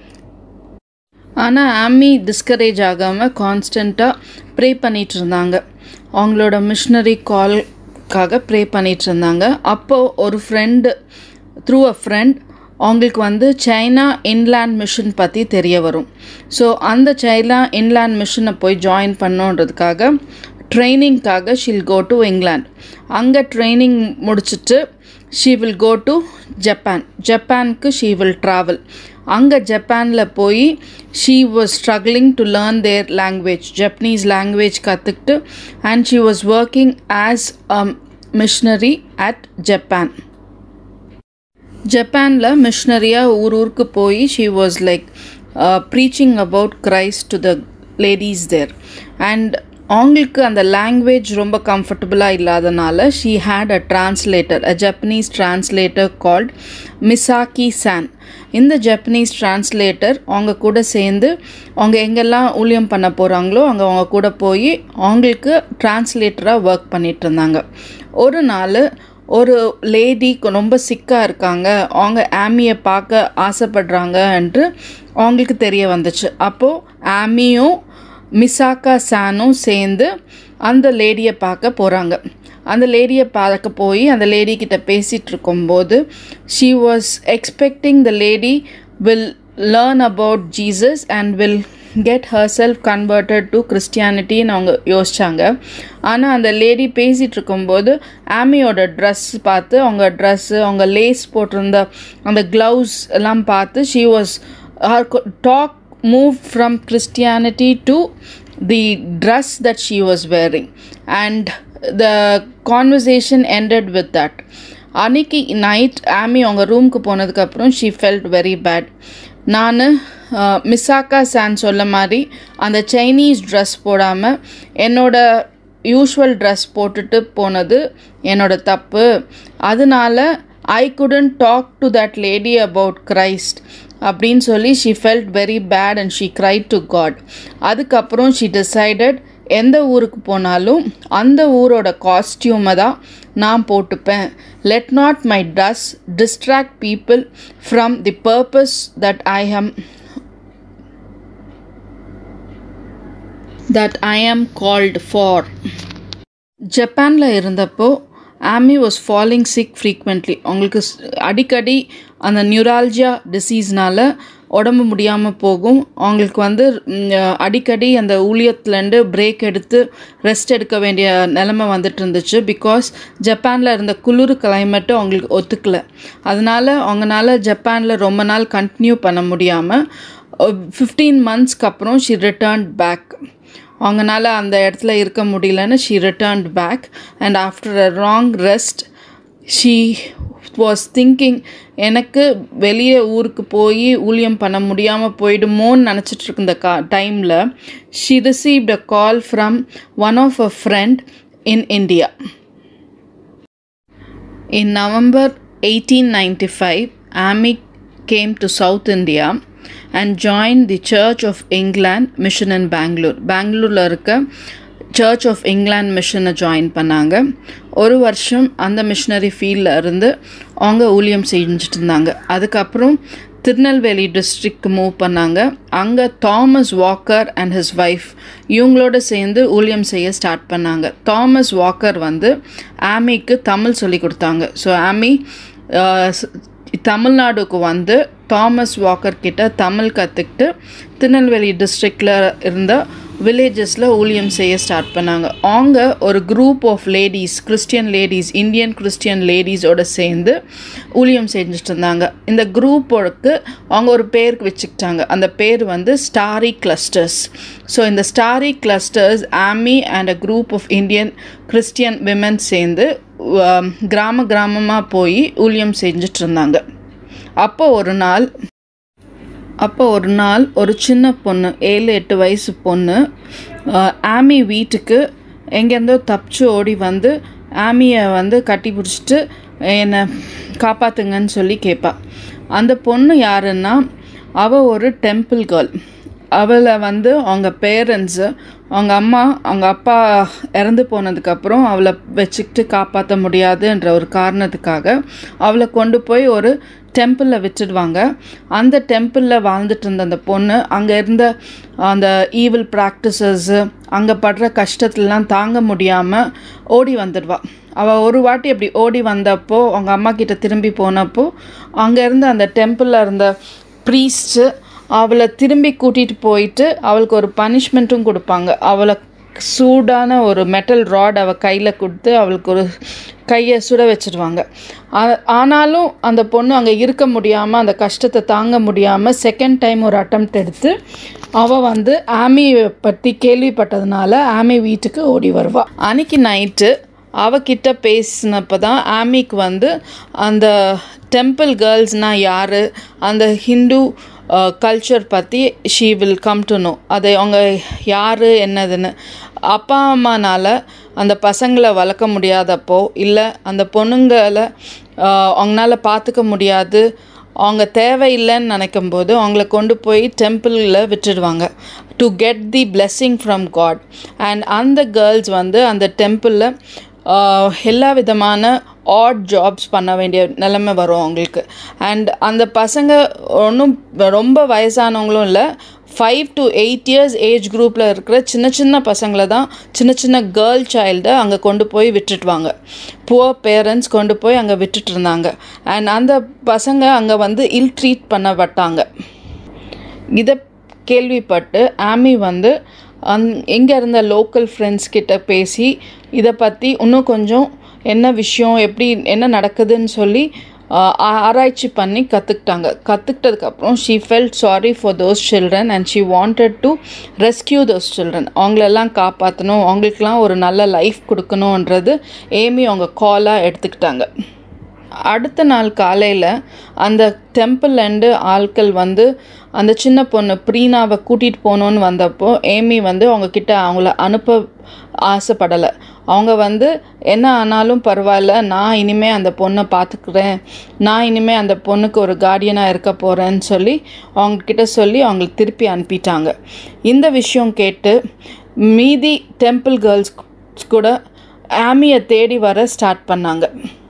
[SPEAKER 7] ஆனால் ஆமி டிஸ்கரேஜ் ஆகாமல் கான்ஸ்டண்ட்டாக ப்ரே பண்ணிகிட்டு இருந்தாங்க அவங்களோட மிஷனரி கால்க்காக ப்ரே பண்ணிகிட்டு இருந்தாங்க அப்போது ஒரு ஃப்ரெண்டு த்ரூ அ ஃப்ரெண்ட் அவங்களுக்கு வந்து சைனா இன்லேண்ட் மிஷன் பற்றி தெரிய வரும் ஸோ அந்த சைனா இன்லேண்ட் மிஷனை போய் ஜாயின் பண்ணோன்றதுக்காக ட்ரைனிங்க்காக ஷில் கோ டு இங்கிலாந்து அங்கே ட்ரைனிங் முடிச்சுட்டு she will go to Japan ஜப்பானுக்கு ஷீ வில் ட்ராவல் அங்கே ஜப்பானில் போய் she was struggling to learn their language Japanese language கற்றுக்கிட்டு and she was working as a missionary at Japan ஜப்பானில் மிஷனரியாக ஊர் ஊருக்கு போய் she was like preaching about Christ to the ladies there and அவங்களுக்கு அந்த லாங்குவேஜ் ரொம்ப கம்ஃபர்டபுளாக இல்லாதனால she had a translator a Japanese translator called Misaki san இந்த ஜப்பனீஸ் டிரான்ஸ்லேட்டர் அவங்க கூட சேர்ந்து அவங்க எங்கெல்லாம் ஊழியம் பண்ண போகிறாங்களோ அங்கே அவங்க கூட போய் அவங்களுக்கு டிரான்ஸ்லேட்டராக ஒர்க் பண்ணிட்டு இருந்தாங்க ஒரு நாள் ஒரு லேடி ரொம்ப சிக்காக இருக்காங்க அவங்க ஆமியை பார்க்க ஆசைப்படுறாங்க என்று அவங்களுக்கு தெரிய வந்துச்சு அப்போது ஆமியும் மிசாக்கா சானும் சேர்ந்து அந்த லேடியை பார்க்க போகிறாங்க அந்த லேடியை பார்க்க போய் அந்த லேடி கிட்ட பேசிகிட்டு இருக்கும்போது she was expecting the lady will learn about Jesus and will get herself converted to கிறிஸ்டியானிட்டின்னு அவங்க யோசிச்சாங்க ஆனால் அந்த லேடி பேசிகிட்டு இருக்கும்போது ஆமியோட ட்ரெஸ் பார்த்து அவங்க ட்ரெஸ்ஸு அவங்க லேஸ் போட்டிருந்த அந்த க்ளவுஸ் எல்லாம் பார்த்து she was talk moved from Christianity to the dress that she was wearing, and the conversation ended with that. அன்னைக்கு நைட் ஆமி அவங்க ரூமுக்கு போனதுக்கப்புறம் ஷீ ஃபெல்ட் வெரி பேட் நான் மிஸ்ஸாக்கா சான் சொல்ல மாதிரி அந்த சைனீஸ் ட்ரெஸ் போடாமல் என்னோட யூஷுவல் ட்ரெஸ் போட்டுட்டு போனது என்னோட தப்பு அதனால I couldn't talk to that lady about Christ அப்படின்னு சொல்லி she felt very bad and she cry to God அதுக்கப்புறம் ஷீ டிசைடட் எந்த ஊருக்கு போனாலும் அந்த ஊரோட காஸ்டியூமை தான் நான் போட்டுப்பேன் let not my dress distract people from the purpose that I am that I am called for ஜப்பானில் இருந்தப்போ ஆமி வாஸ் ஃபாலிங் சிக் ஃப்ரீக்வெண்ட்லி அவங்களுக்கு அடிக்கடி அந்த நியூரால்ஜியா டிசீஸ்னால் உடம்பு முடியாமல் போகும் அவங்களுக்கு வந்து அடிக்கடி அந்த ஊழியத்துலேருந்து பிரேக் எடுத்து ரெஸ்ட் எடுக்க வேண்டிய நிலமை வந்துட்டு இருந்துச்சு பிகாஸ் ஜப்பானில் இருந்த குளிர் கிளைமேட்டு அவங்களுக்கு ஒத்துக்கலை அதனால அவங்களால ஜப்பானில் ரொம்ப நாள் கண்டினியூ பண்ண முடியாமல் ஃபிஃப்டீன் மந்த்ஸ்க்கு அப்புறம் ஷி ரிட்டர்ன் பேக் அவங்கனால அந்த இடத்துல இருக்க முடியலன்னு she returned back and after a long rest she was thinking எனக்கு வெளியே ஊருக்கு போய் ஊழியம் பண்ண முடியாமல் போயிடுமோன்னு நினச்சிட்டு இருக்க இந்த கா டைமில் she received a call from one of a friend in India In November 1895, Amy came to South India and joined the Church of England Mission in Bangalore. பெங்களூரில் இருக்க சர்ச் ஆஃப் இங்கிலாந்து மிஷனை ஜாயின் பண்ணாங்க ஒரு வருஷம் அந்த missionary ஃபீல்டில் இருந்து அவங்க ஊழியம் செஞ்சுட்டு இருந்தாங்க அதுக்கப்புறம் திருநெல்வேலி டிஸ்ட்ரிக்ட் மூவ் பண்ணாங்க அங்கே Thomas Walker and his wife இவங்களோட சேர்ந்து ஊழியம் செய்ய ஸ்டார்ட் பண்ணாங்க தாமஸ் வாக்கர் வந்து ஆமிக்கு தமிழ் சொல்லி கொடுத்தாங்க ஸோ ஆமி ஆஹ், ஸ்- தமிழ்நாடுக்கு வந்து தாமஸ் வாக்கர் கிட்ட தமிழ் கற்றுக்கிட்டு திருநெல்வேலி டிஸ்ட்ரிக்டில் இருந்த வில்லேஜஸில் ஊழியம் செய்ய ஸ்டார்ட் பண்ணாங்க அவங்க ஒரு group of ladies Christian ladies Indian Christian லேடிஸோட சேர்ந்து ஊழியம் செஞ்சுட்டு இருந்தாங்க இந்த குரூப்போருக்கு அவங்க ஒரு பேருக்கு வச்சுக்கிட்டாங்க அந்த பேர் வந்து ஸ்டாரி கிளஸ்டர்ஸ் ஸோ இந்த starry clusters Amy and a group of Indian Christian women சேர்ந்து ஆம், கிராம கிராமமாக போய் ஊழியம் செஞ்சுட்டு இருந்தாங்க அப்போ ஒரு நாள் அப்போ ஒரு நாள் ஒரு சின்ன பொண்ணு ஏழு எட்டு வயசு பொண்ணு ஆஹ், ஆமி வீட்டுக்கு எங்கேருந்தோ தப்பிச்சு ஓடி வந்து ஆமியை வந்து கட்டி பிடிச்சிட்டு என்னை காப்பாத்துங்கன்னு சொல்லி கேட்பா அந்த பொண்ணு யாருன்னா அவள் ஒரு டெம்பிள் கேர்ள் அவளை வந்து அவங்க பேரண்ட்ஸு அவங்க அம்மா அவங்க அப்பா இறந்து போனதுக்கப்புறம் அவளை வச்சுக்கிட்டு காப்பாற்ற முடியாதுன்ற ஒரு காரணத்துக்காக அவளை கொண்டு போய் ஒரு டெம்பிளில் விட்டுடுவாங்க அந்த டெம்பிளில் வாழ்ந்துட்டு இருந்த அந்த பொண்ணு அங்கே இருந்த அந்த ஈவில் ப்ராக்டிசஸ்ஸு அங்கே படுற கஷ்டத்துலலாம் தாங்க முடியாமல் ஓடி வந்துடுவா அவள் ஒரு வாட்டி அப்படி ஓடி வந்தப்போ அவங்க அம்மா கிட்ட திரும்பி போனப்போ அங்கே இருந்த அந்த டெம்பிளில் இருந்த ப்ரீஸ்ட்டு அவளை திரும்பி கூட்டிகிட்டு போயிட்டு அவளுக்கு ஒரு பனிஷ்மெண்ட்டும் கொடுப்பாங்க அவளை சூடான ஒரு மெட்டல் ராட் அவள் கையில் கொடுத்து அவளுக்கு ஒரு கையை சுட வச்சிடுவாங்க ஆ- ஆனாலும் அந்த பொண்ணு அங்கே இருக்க முடியாமல் அந்த கஷ்டத்தை தாங்க முடியாமல் செகண்ட் டைம் ஒரு அட்டம்ப்ட் எடுத்து அவள் வந்து ஆமியை பற்றி கேள்விப்பட்டதுனால ஆமி வீட்டுக்கு ஓடி வருவாள் அன்னைக்கு நைட்டு அவகிட்ட பேசினப்போ தான் ஆமிக்கு வந்து அந்த டெம்பிள் கேர்ள்ஸ்னால் யார் அந்த ஹிந்து கல்ச்சர் பற்றி she will come to know அதை அவங்க யார் என்னதுன்னு அப்பா அம்மானால அந்த பசங்களை வளர்க்க முடியாதப்போ இல்லை அந்த பொண்ணுங்களை ஆஹ், அவங்களால பார்த்துக்க முடியாது அவங்க தேவையில்லைன்னு நினைக்கும் போது அவங்கள கொண்டு போய் டெம்பிளில் விட்டுடுவாங்க to get the blessing from God and அந்த கேர்ள்ஸ் வந்து அந்த டெம்பிளில் எல்லா விதமான ஆட் ஜாப்ஸ் பண்ண வேண்டிய நிலைமை வரும் அவங்களுக்கு அண்ட் அந்த பசங்க ஒன்றும் ரொம்ப வயசானவங்களும் இல்லை five to eight years age குரூப்பில் இருக்கிற சின்ன சின்ன பசங்களை தான் சின்ன சின்ன கேர்ள் சைல்டை அங்கே கொண்டு போய் விட்டுடுவாங்க புவர் பேரண்ட்ஸ் கொண்டு போய் அங்கே விட்டுட்டு இருந்தாங்க அண்ட் அந்த பசங்க அங்கே வந்து இல் ட்ரீட் பண்ணப்பட்டாங்க இதை கேள்விப்பட்டு ஆமி வந்து அந் எங்கே இருந்த லோக்கல் ஃப்ரெண்ட்ஸ் கிட்ட பேசி இதை பற்றி இன்னும் கொஞ்சம் என்ன விஷயம் எப்படி என்ன நடக்குதுன்னு சொல்லி ஆஹ், ஆ- ஆராய்ச்சி பண்ணி கற்றுக்கிட்டாங்க கற்றுக்கிட்டதுக்கப்புறம் she felt sorry for those children and she wanted to rescue those children அவங்களெல்லாம் காப்பாற்றணும் அவங்களுக்கெல்லாம் ஒரு நல்ல லைஃப் கொடுக்கணுன்றது ஏமி அவங்க காலாக எடுத்துக்கிட்டாங்க அடுத்த நாள் காலையில் அந்த டெம்பிள்லேருந்து ஆட்கள் வந்து அந்த சின்ன பொண்ணு ப்ரீனாவை கூட்டிகிட்டு போகணுன்னு வந்தப்போ ஏமி வந்து அவங்க கிட்ட அவங்கள அனுப்ப ஆசைப்படலை அவங்க வந்து என்ன ஆனாலும் பரவாயில்ல நான் இனிமே அந்த பொண்ணை பார்த்துக்கிறேன் நான் இனிமே அந்த பொண்ணுக்கு ஒரு கார்டியனாக இருக்க போகிறேன்னு சொல்லி அவங்க கிட்ட சொல்லி அவங்களுக்கு திருப்பி அனுப்பிட்டாங்க இந்த விஷயம் கேட்டு மீதி டெம்பிள் கேர்ள்ஸ் கூட ஆமியை தேடி வர ஸ்டார்ட் பண்ணாங்க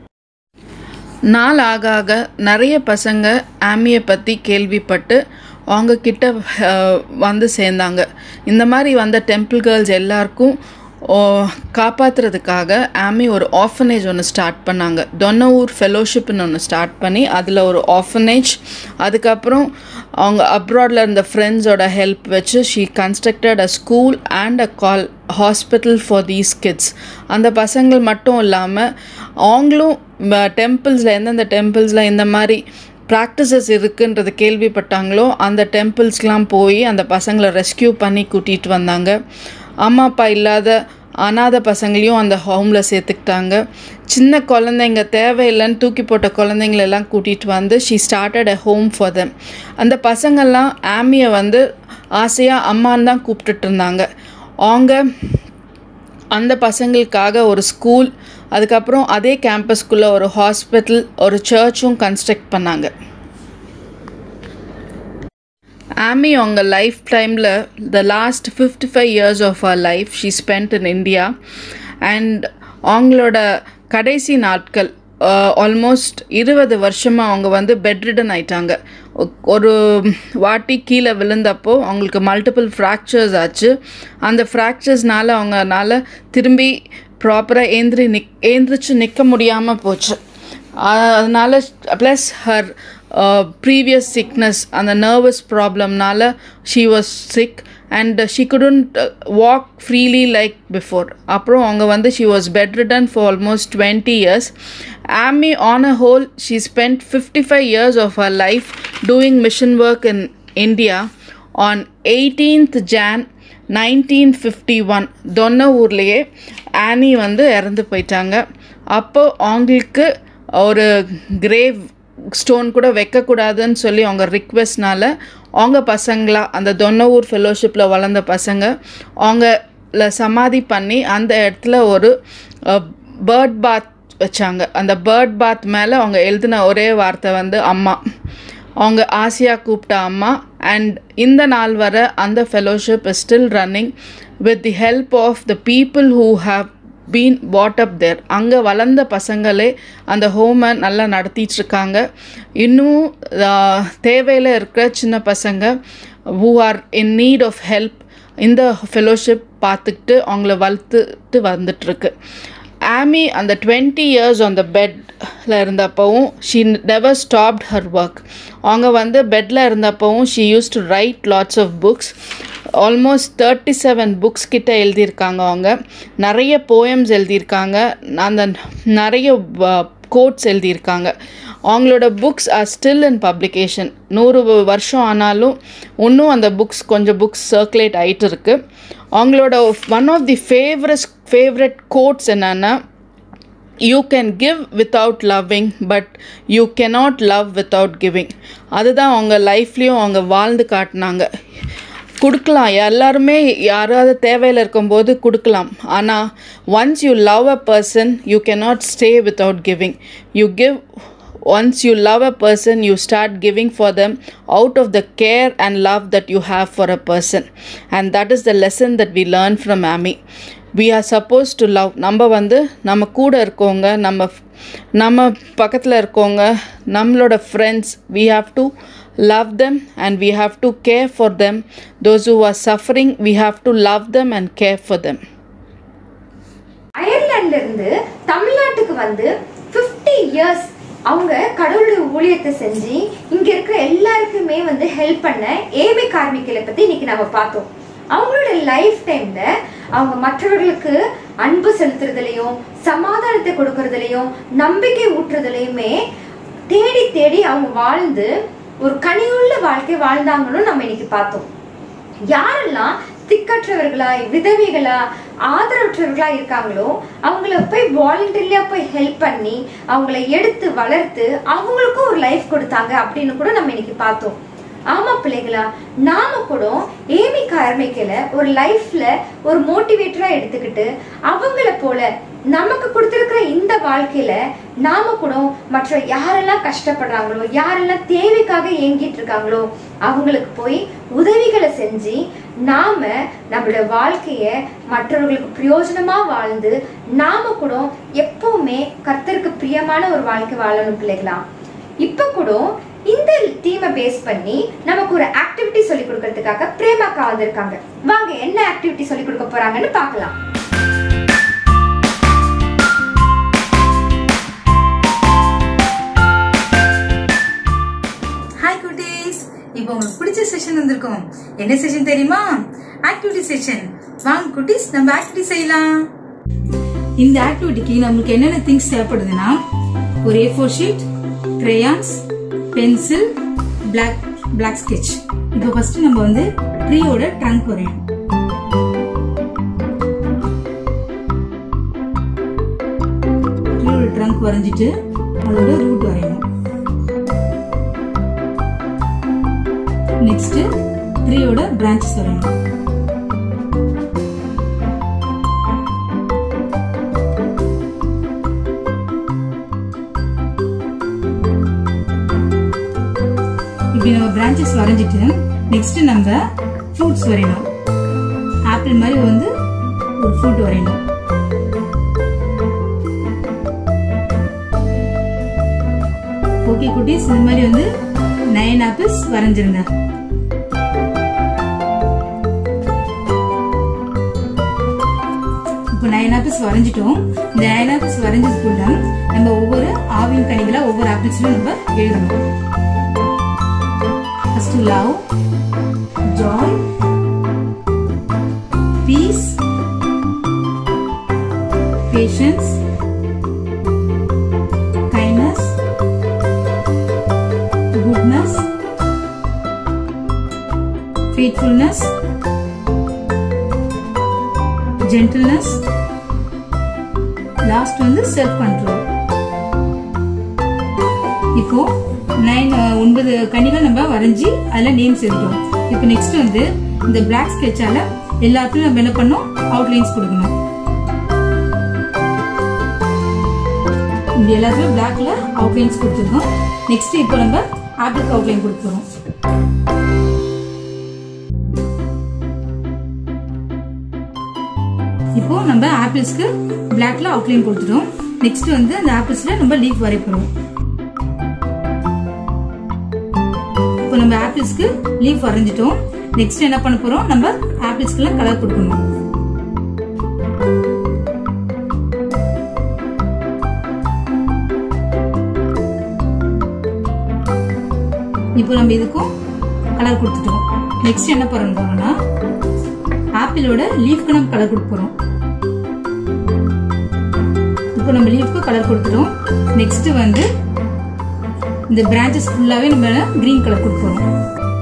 [SPEAKER 7] நாள் ஆக ஆக நிறைய பசங்க ஆமியை பற்றி கேள்விப்பட்டு அவங்க கிட்ட அஹ், வந்து சேர்ந்தாங்க இந்த மாதிரி வந்த டெம்பிள் கேர்ள்ஸ் எல்லாருக்கும் ஓ, காப்பாத்துறதுக்காக ஆமி ஒரு ஆஃபனேஜ் ஒன்று ஸ்டார்ட் பண்ணாங்க தொன்னவூர் ஃபெலோஷிப்னு ஒன்று ஸ்டார்ட் பண்ணி அதில் ஒரு ஆஃபனேஜ் அதுக்கப்புறம் அவங்க அப்ராடில் இருந்த ஃப்ரெண்ட்ஸோட ஹெல்ப் வச்சு she constructed a school and a call hospital for these kids அந்த பசங்கள் மட்டும் இல்லாமல் அவங்களும் டெம்பிள்ஸில் எந்தெந்த டெம்பிள்ஸில் இந்த மாதிரி ப்ராக்டிசஸ் இருக்குன்றது கேள்விப்பட்டாங்களோ அந்த டெம்பிள்ஸ்க்கெலாம் போய் அந்த பசங்களை ரெஸ்க்யூ பண்ணி கூட்டிகிட்டு வந்தாங்க அம்மா அப்பா இல்லாத அனாதை பசங்களையும் அந்த ஹோமில் சேர்த்துக்கிட்டாங்க சின்ன குழந்தைங்க தேவையில்லைன்னு தூக்கி போட்ட குழந்தைங்களெல்லாம் கூட்டிகிட்டு வந்து she started a home for them அந்த பசங்கள்லாம் ஆமியை வந்து ஆசையாக அம்மான்னு தான் கூப்பிட்டுட்டு இருந்தாங்க அவங்க அந்த பசங்களுக்காக ஒரு ஸ்கூல் அதுக்கப்புறம் அதே கேம்பஸ்க்குள்ளே ஒரு ஹாஸ்பிட்டல் ஒரு சர்ச்சும் கன்ஸ்ட்ரக்ட் பண்ணாங்க ஆமி அவங்க லைஃப் டைமில் the last fifty five years of her life she spend in India and அவங்களோட கடைசி நாட்கள் ஆல்மோஸ்ட் இருபது வருஷமாக அவங்க வந்து பெட்ரிடன் ஆயிட்டாங்க ஒ- ஒரு வாட்டி கீழே விழுந்தப்போ அவங்களுக்கு மல்டிபிள் ஃப்ராக்சர்ஸ் ஆச்சு அந்த ஃப்ராக்சர்ஸ்னால அவங்கனால திரும்பி ப்ராப்பராக ஏந்திரி நிக் ஏந்திரிச்சு நிற்க முடியாமல் போச்சு அ- அதனால ப்ளஸ் ஹர் ப்ரீவியஸ் சிக்னஸ் அந்த நர்வஸ் ப்ராப்ளம்னால she was sick and she couldn't walk freely like before அப்புறம் அவங்க வந்து she was bedridden for almost twenty years Amy on a whole she spend fifty five years of her life doing mission work in India on eighteenth Jan nineteen fifty one தொன்ன ஊர்லேயே ஆனி வந்து இறந்து போயிட்டாங்க அப்போ அவங்களுக்கு ஒரு grave stone கூட வைக்கக்கூடாதுன்னு சொல்லி அவங்க ரிக்வெஸ்ட்னால அவங்க பசங்களா அந்த தொன்னவூர் ஃபெலோஷிப்பில் வளர்ந்த பசங்க அவங்கள சமாதி பண்ணி அந்த இடத்துல ஒரு பேர்ட் பாத் வச்சாங்க அந்த பேர்ட் பாத் மேலே அவங்க எழுதின ஒரே வார்த்தை வந்து அம்மா அவங்க ஆசையாக கூப்பிட்ட அம்மா அண்ட் இந்த நாள் வர அந்த fellowship is still running with the help of the people who have been what up there அங்கே வளர்ந்த பசங்களே அந்த ஹோமை நல்லா நடத்திட்டு இருக்காங்க இன்னும் ஆஹ், தேவையில் இருக்கிற சின்ன பசங்க who are in need of help இந்த ஃபெலோஷிப் பார்த்துக்கிட்டு அவங்கள வளர்த்துட்டு வந்துட்டுருக்கு ஆமி அந்த டுவெண்ட்டி இயர்ஸ் ஆன் த பெட்டில் இருந்தப்பவும் she never stopped her work அவங்க வந்து பெட்டில் இருந்தப்பவும் she use to write lots of books almost thirty seven books கிட்ட எழுதியிருக்காங்க அவங்க நிறைய போயம்ஸ் எழுதியிருக்காங்க அந்த நிறைய கோட்ஸ் எழுதியிருக்காங்க அவங்களோட books are still in publication நூறு வருஷம் ஆனாலும் இன்னும் அந்த புக்ஸ் கொஞ்சம் புக்ஸ் சர்க்குலேட் ஆகிட்டு இருக்கு அவங்களோட one of the favourite favourite quotes என்னென்னா you can give without loving but you cannot love without giving அதுதான் அவங்க லைஃப்லேயும் அவங்க வாழ்ந்து காட்டினாங்க கொடுக்கலாம் எல்லாருமே யாராவது தேவையில் இருக்கும்போது கொடுக்கலாம் ஆனால் once you love a person you cannot stay without giving you give once you love a person you start giving for them out of the care and love that you have for a person and that is the lesson that we learn from Amy we are supposed to love நம்ம வந்து நம்ம கூட இருக்கவங்க நம்ம நம்ம பக்கத்தில் இருக்கவங்க நம்மளோட friends we have to love them and we have to care for them those who are suffering we have to love them and care for them
[SPEAKER 1] அயர்லாந்துல இருந்து தமிழ்நாட்டுக்கு வந்து 50 இயர்ஸ் அவங்க கடவுளுடைய ஊழியத்தை செஞ்சு இங்க இருக்கிற எல்லாருக்குமே வந்து ஹெல்ப் பண்ண ஏபி கார்மிகளை பத்தி இன்னைக்கு நம்ம பார்த்தோம் அவங்களோட லைஃப் டைம்ல அவங்க மற்றவர்களுக்கு அன்பு செலுத்துறதுலயும் சமாதானத்தை கொடுக்கறதுலயும் நம்பிக்கை ஊட்டுறதுலயுமே தேடி தேடி அவங்க வாழ்ந்து ஒரு கனியுள்ள வாழ்க்கை வாழ்ந்தாங்கன்னு நம்ம இன்னைக்கு பார்த்தோம் யாரெல்லாம் திக்கற்றவர்களா விதவைகளா ஆதரவற்றவர்களா இருக்காங்களோ அவங்கள போய் வாலண்டரியா போய் ஹெல்ப் பண்ணி அவங்கள எடுத்து வளர்த்து அவங்களுக்கும் ஒரு லைஃப் கொடுத்தாங்க அப்படின்னு கூட நம்ம இன்னைக்கு பார்த்தோம் ஆமா பிள்ளைகளா நாம கூட ஏமி கார்மிக்கல ஒரு லைஃப்ல ஒரு மோட்டிவேட்டரா எடுத்துக்கிட்டு அவங்கள போல நமக்கு கொடுத்திருக்கிற இந்த வாழ்க்கையில நாம கூட மற்ற யாரெல்லாம் கஷ்டப்படுறாங்களோ யாரெல்லாம் தேவைக்காக ஏங்கிட்டு இருக்காங்களோ அவங்களுக்கு போய் உதவிகளை செஞ்சு நாம நம்மளோட வாழ்க்கைய மற்றவர்களுக்கு பிரயோஜனமா வாழ்ந்து நாம கூட எப்பவுமே கர்த்தருக்கு பிரியமான ஒரு வாழ்க்கை வாழணும் பிள்ளைகளா இப்ப கூட இந்த டீமை பேஸ் பண்ணி நமக்கு ஒரு ஆக்டிவிட்டி சொல்லி கொடுக்கறதுக்காக பிரேமாக்கா வந்திருக்காங்க வாங்க என்ன ஆக்டிவிட்டி சொல்லி கொடுக்க போறாங்கன்னு பார்க்கலாம்
[SPEAKER 8] ஹாய் குட்டீஸ் இப்போ உங்களுக்கு பிடிச்ச செஷன் வந்திருக்கோம் என்ன செஷன் தெரியுமா ஆக்டிவிட்டி செஷன் வாங்க குட்டீஸ் நம்ம ஆக்டிவிட்டி செய்யலாம் இந்த ஆக்டிவிட்டிக்கு நம்மளுக்கு என்னென்ன திங்ஸ் தேவைப்படுதுன்னா ஒரு A four sheet crayons pencil black black sketch இப்போ ஃபர்ஸ்ட் நம்ம வந்து ட்ரீயோட ட்ரங்க் வரையணும் ஆர்க் வரைஞ்சிட்டு அதோட ரூட் வரையணும் நெக்ஸ்ட் ட்ரீயோட பிரான்ச்சஸ் வரையணும் இப்படி நம்ம பிரான்ச்சஸ் வரைஞ்சிட்டு நெக்ஸ்ட் நம்ம ஃப்ரூட்ஸ் வரையணும் ஆப்பிள் மாதிரி வந்து ஒரு ஃப்ரூட் வரையணும் ஓகே குட்டீஸ் இந்த மாதிரி வந்து நைன் ஆப்பிள்ஸ் வரைஞ்சிருங்க இப்போ நைன் ஆப்பிள்ஸ் வரைஞ்சிட்டோம் இந்த நைன் ஆப்பிள்ஸ் வரைஞ்சதுக்குள்ள நம்ம ஒவ்வொரு ஆவின் கனிகளை ஒவ்வொரு ஆப்பிள்ஸ்லையும் நம்ம எழுதணும் first love joy peace patience, kindness, goodness, faithfulness, gentleness, last வந்து செல்ஃப் கண்ட்ரோல் இப்போ நைன் ஒன்பது கனிகள் நம்ம வரைஞ்சி அதில் நேம்ஸ் எழுதுறோம் இப்போ நெக்ஸ்ட் வந்து இந்த பிளாக் ஸ்கெட்சால எல்லாத்துலயும் நம்ம என்ன பண்ணோம் அவுட்லைன்ஸ் கொடுக்கணும் இந்த எல்லாத்துலயும் பிளாக்ல அவுட்லைன்ஸ் கொடுத்துருக்கோம் நெக்ஸ்ட் இப்போ நம்ம ஆப்பிளுக்கு அவுட்லைன் கொடுத்துறோம் இப்போ நம்ம ஆப்பிள்ஸ்க்கு பிளாக்ல அவுட்லைன் கொடுத்துட்டோம் நெக்ஸ்ட் வந்து அந்த ஆப்பிள்ஸ்ல நம்ம லீஃப் வரைய போறோம் இப்போ நம்ம ஆப்பிள்ஸ்க்கு லீஃப் வரைஞ்சிட்டோம் நெக்ஸ்ட் என்ன பண்ண போறோம் நம்ம ஆப்பிள்ஸ்க்குலாம் கலர் கொடுக்கணும் இப்போ நம்ம இதுக்கும் கலர் கொடுத்துட்டோம் நெக்ஸ்ட் என்ன பண்ண போறோம்னா ஆப்பிளோட லீஃப்க்கு நம்ம கலர் கொடுக்க போறோம் இப்போ நம்ம லீஃப்க்கு கலர் கொடுத்துட்டோம் நெக்ஸ்ட் வந்து இந்த பிரான்ச்சஸ் ஃபுல்லாவே நம்ம கிரீன் கலர் கொடுக்க போறோம்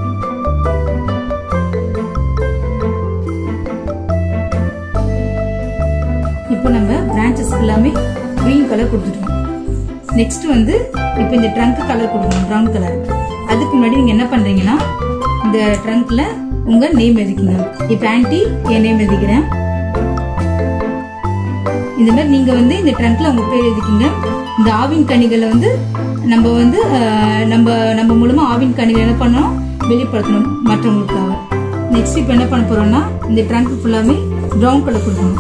[SPEAKER 8] இப்போ நம்ம பிரான்ச்சஸ் எல்லாமே கிரீன் கலர் கொடுத்துட்டோம் நெக்ஸ்ட் வந்து இப்போ இந்த ட்ரங்க் கலர் கொடுக்கணும் ப்ரௌன் கலர் அதுக்கு முன்னாடி நீங்க என்ன பண்றீங்கன்னா இந்த ட்ரங்க்ல உங்க நேம் எழுதிக்கங்க இப்போ ஆன்டி என் நேம் எழுதிக்கிறேன் இந்த மாதிரி நீங்க வந்து இந்த ட்ரங்க்ல உங்க பேர் எழுதிக்கிங்க இந்த ஆவின் கனிகளை வந்து நம்ம வந்து அஹ், நம்ம நம்ம மூலமா ஆவின் கனிகளை என்ன பண்ணணும் வெளிப்படுத்தணும் மற்றவங்களுக்காக நெக்ஸ்ட் இப்போ என்ன பண்ண போறோம்னா இந்த ட்ரங்க் ஃபுல்லாமே ப்ரௌன் கலர் கொடுக்கணும்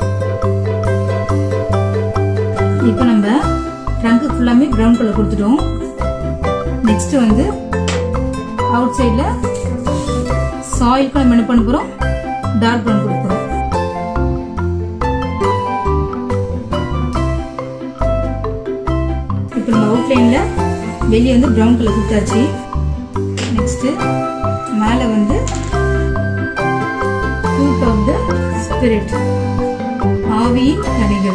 [SPEAKER 8] இப்போ நம்ம ட்ரங்க் ஃபுல்லாமே ப்ரௌன் கலர் கொடுத்துட்டோம் நெக்ஸ்ட் வந்து அவுட் சைடில் சாயிலுக்கு நம்ம என்ன பண்ண போகிறோம் டார்க் ப்ரௌன் கொடுக்குறோம் இப்போ நம்ம அவுட்லைனில் வெளியே வந்து ப்ரௌன் கலர் கொடுத்தாச்சு நெக்ஸ்ட் மேலே வந்து ஃப்ரூட் ஆஃப் த ஸ்பிரிட் ஆவியின் கனிகள்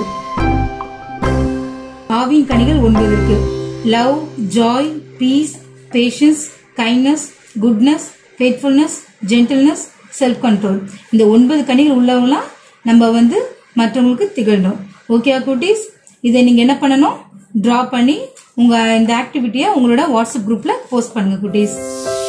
[SPEAKER 8] ஆவியின் கனிகள் ஒன்பது இருக்கு love joy peace patience kindness goodness faithfulness gentleness self control இந்த ஒன்பது கனிகள் உள்ளவங்களாம் நம்ம வந்து மற்றவங்களுக்கு திகழணும் ஓகே குட்டீஸ் இதை நீங்க என்ன பண்ணணும் டிரா பண்ணி உங்க இந்த ஆக்டிவிட்டியை உங்களோட வாட்ஸ்அப் குரூப்ல போஸ்ட் பண்ணுங்க குட்டீஸ்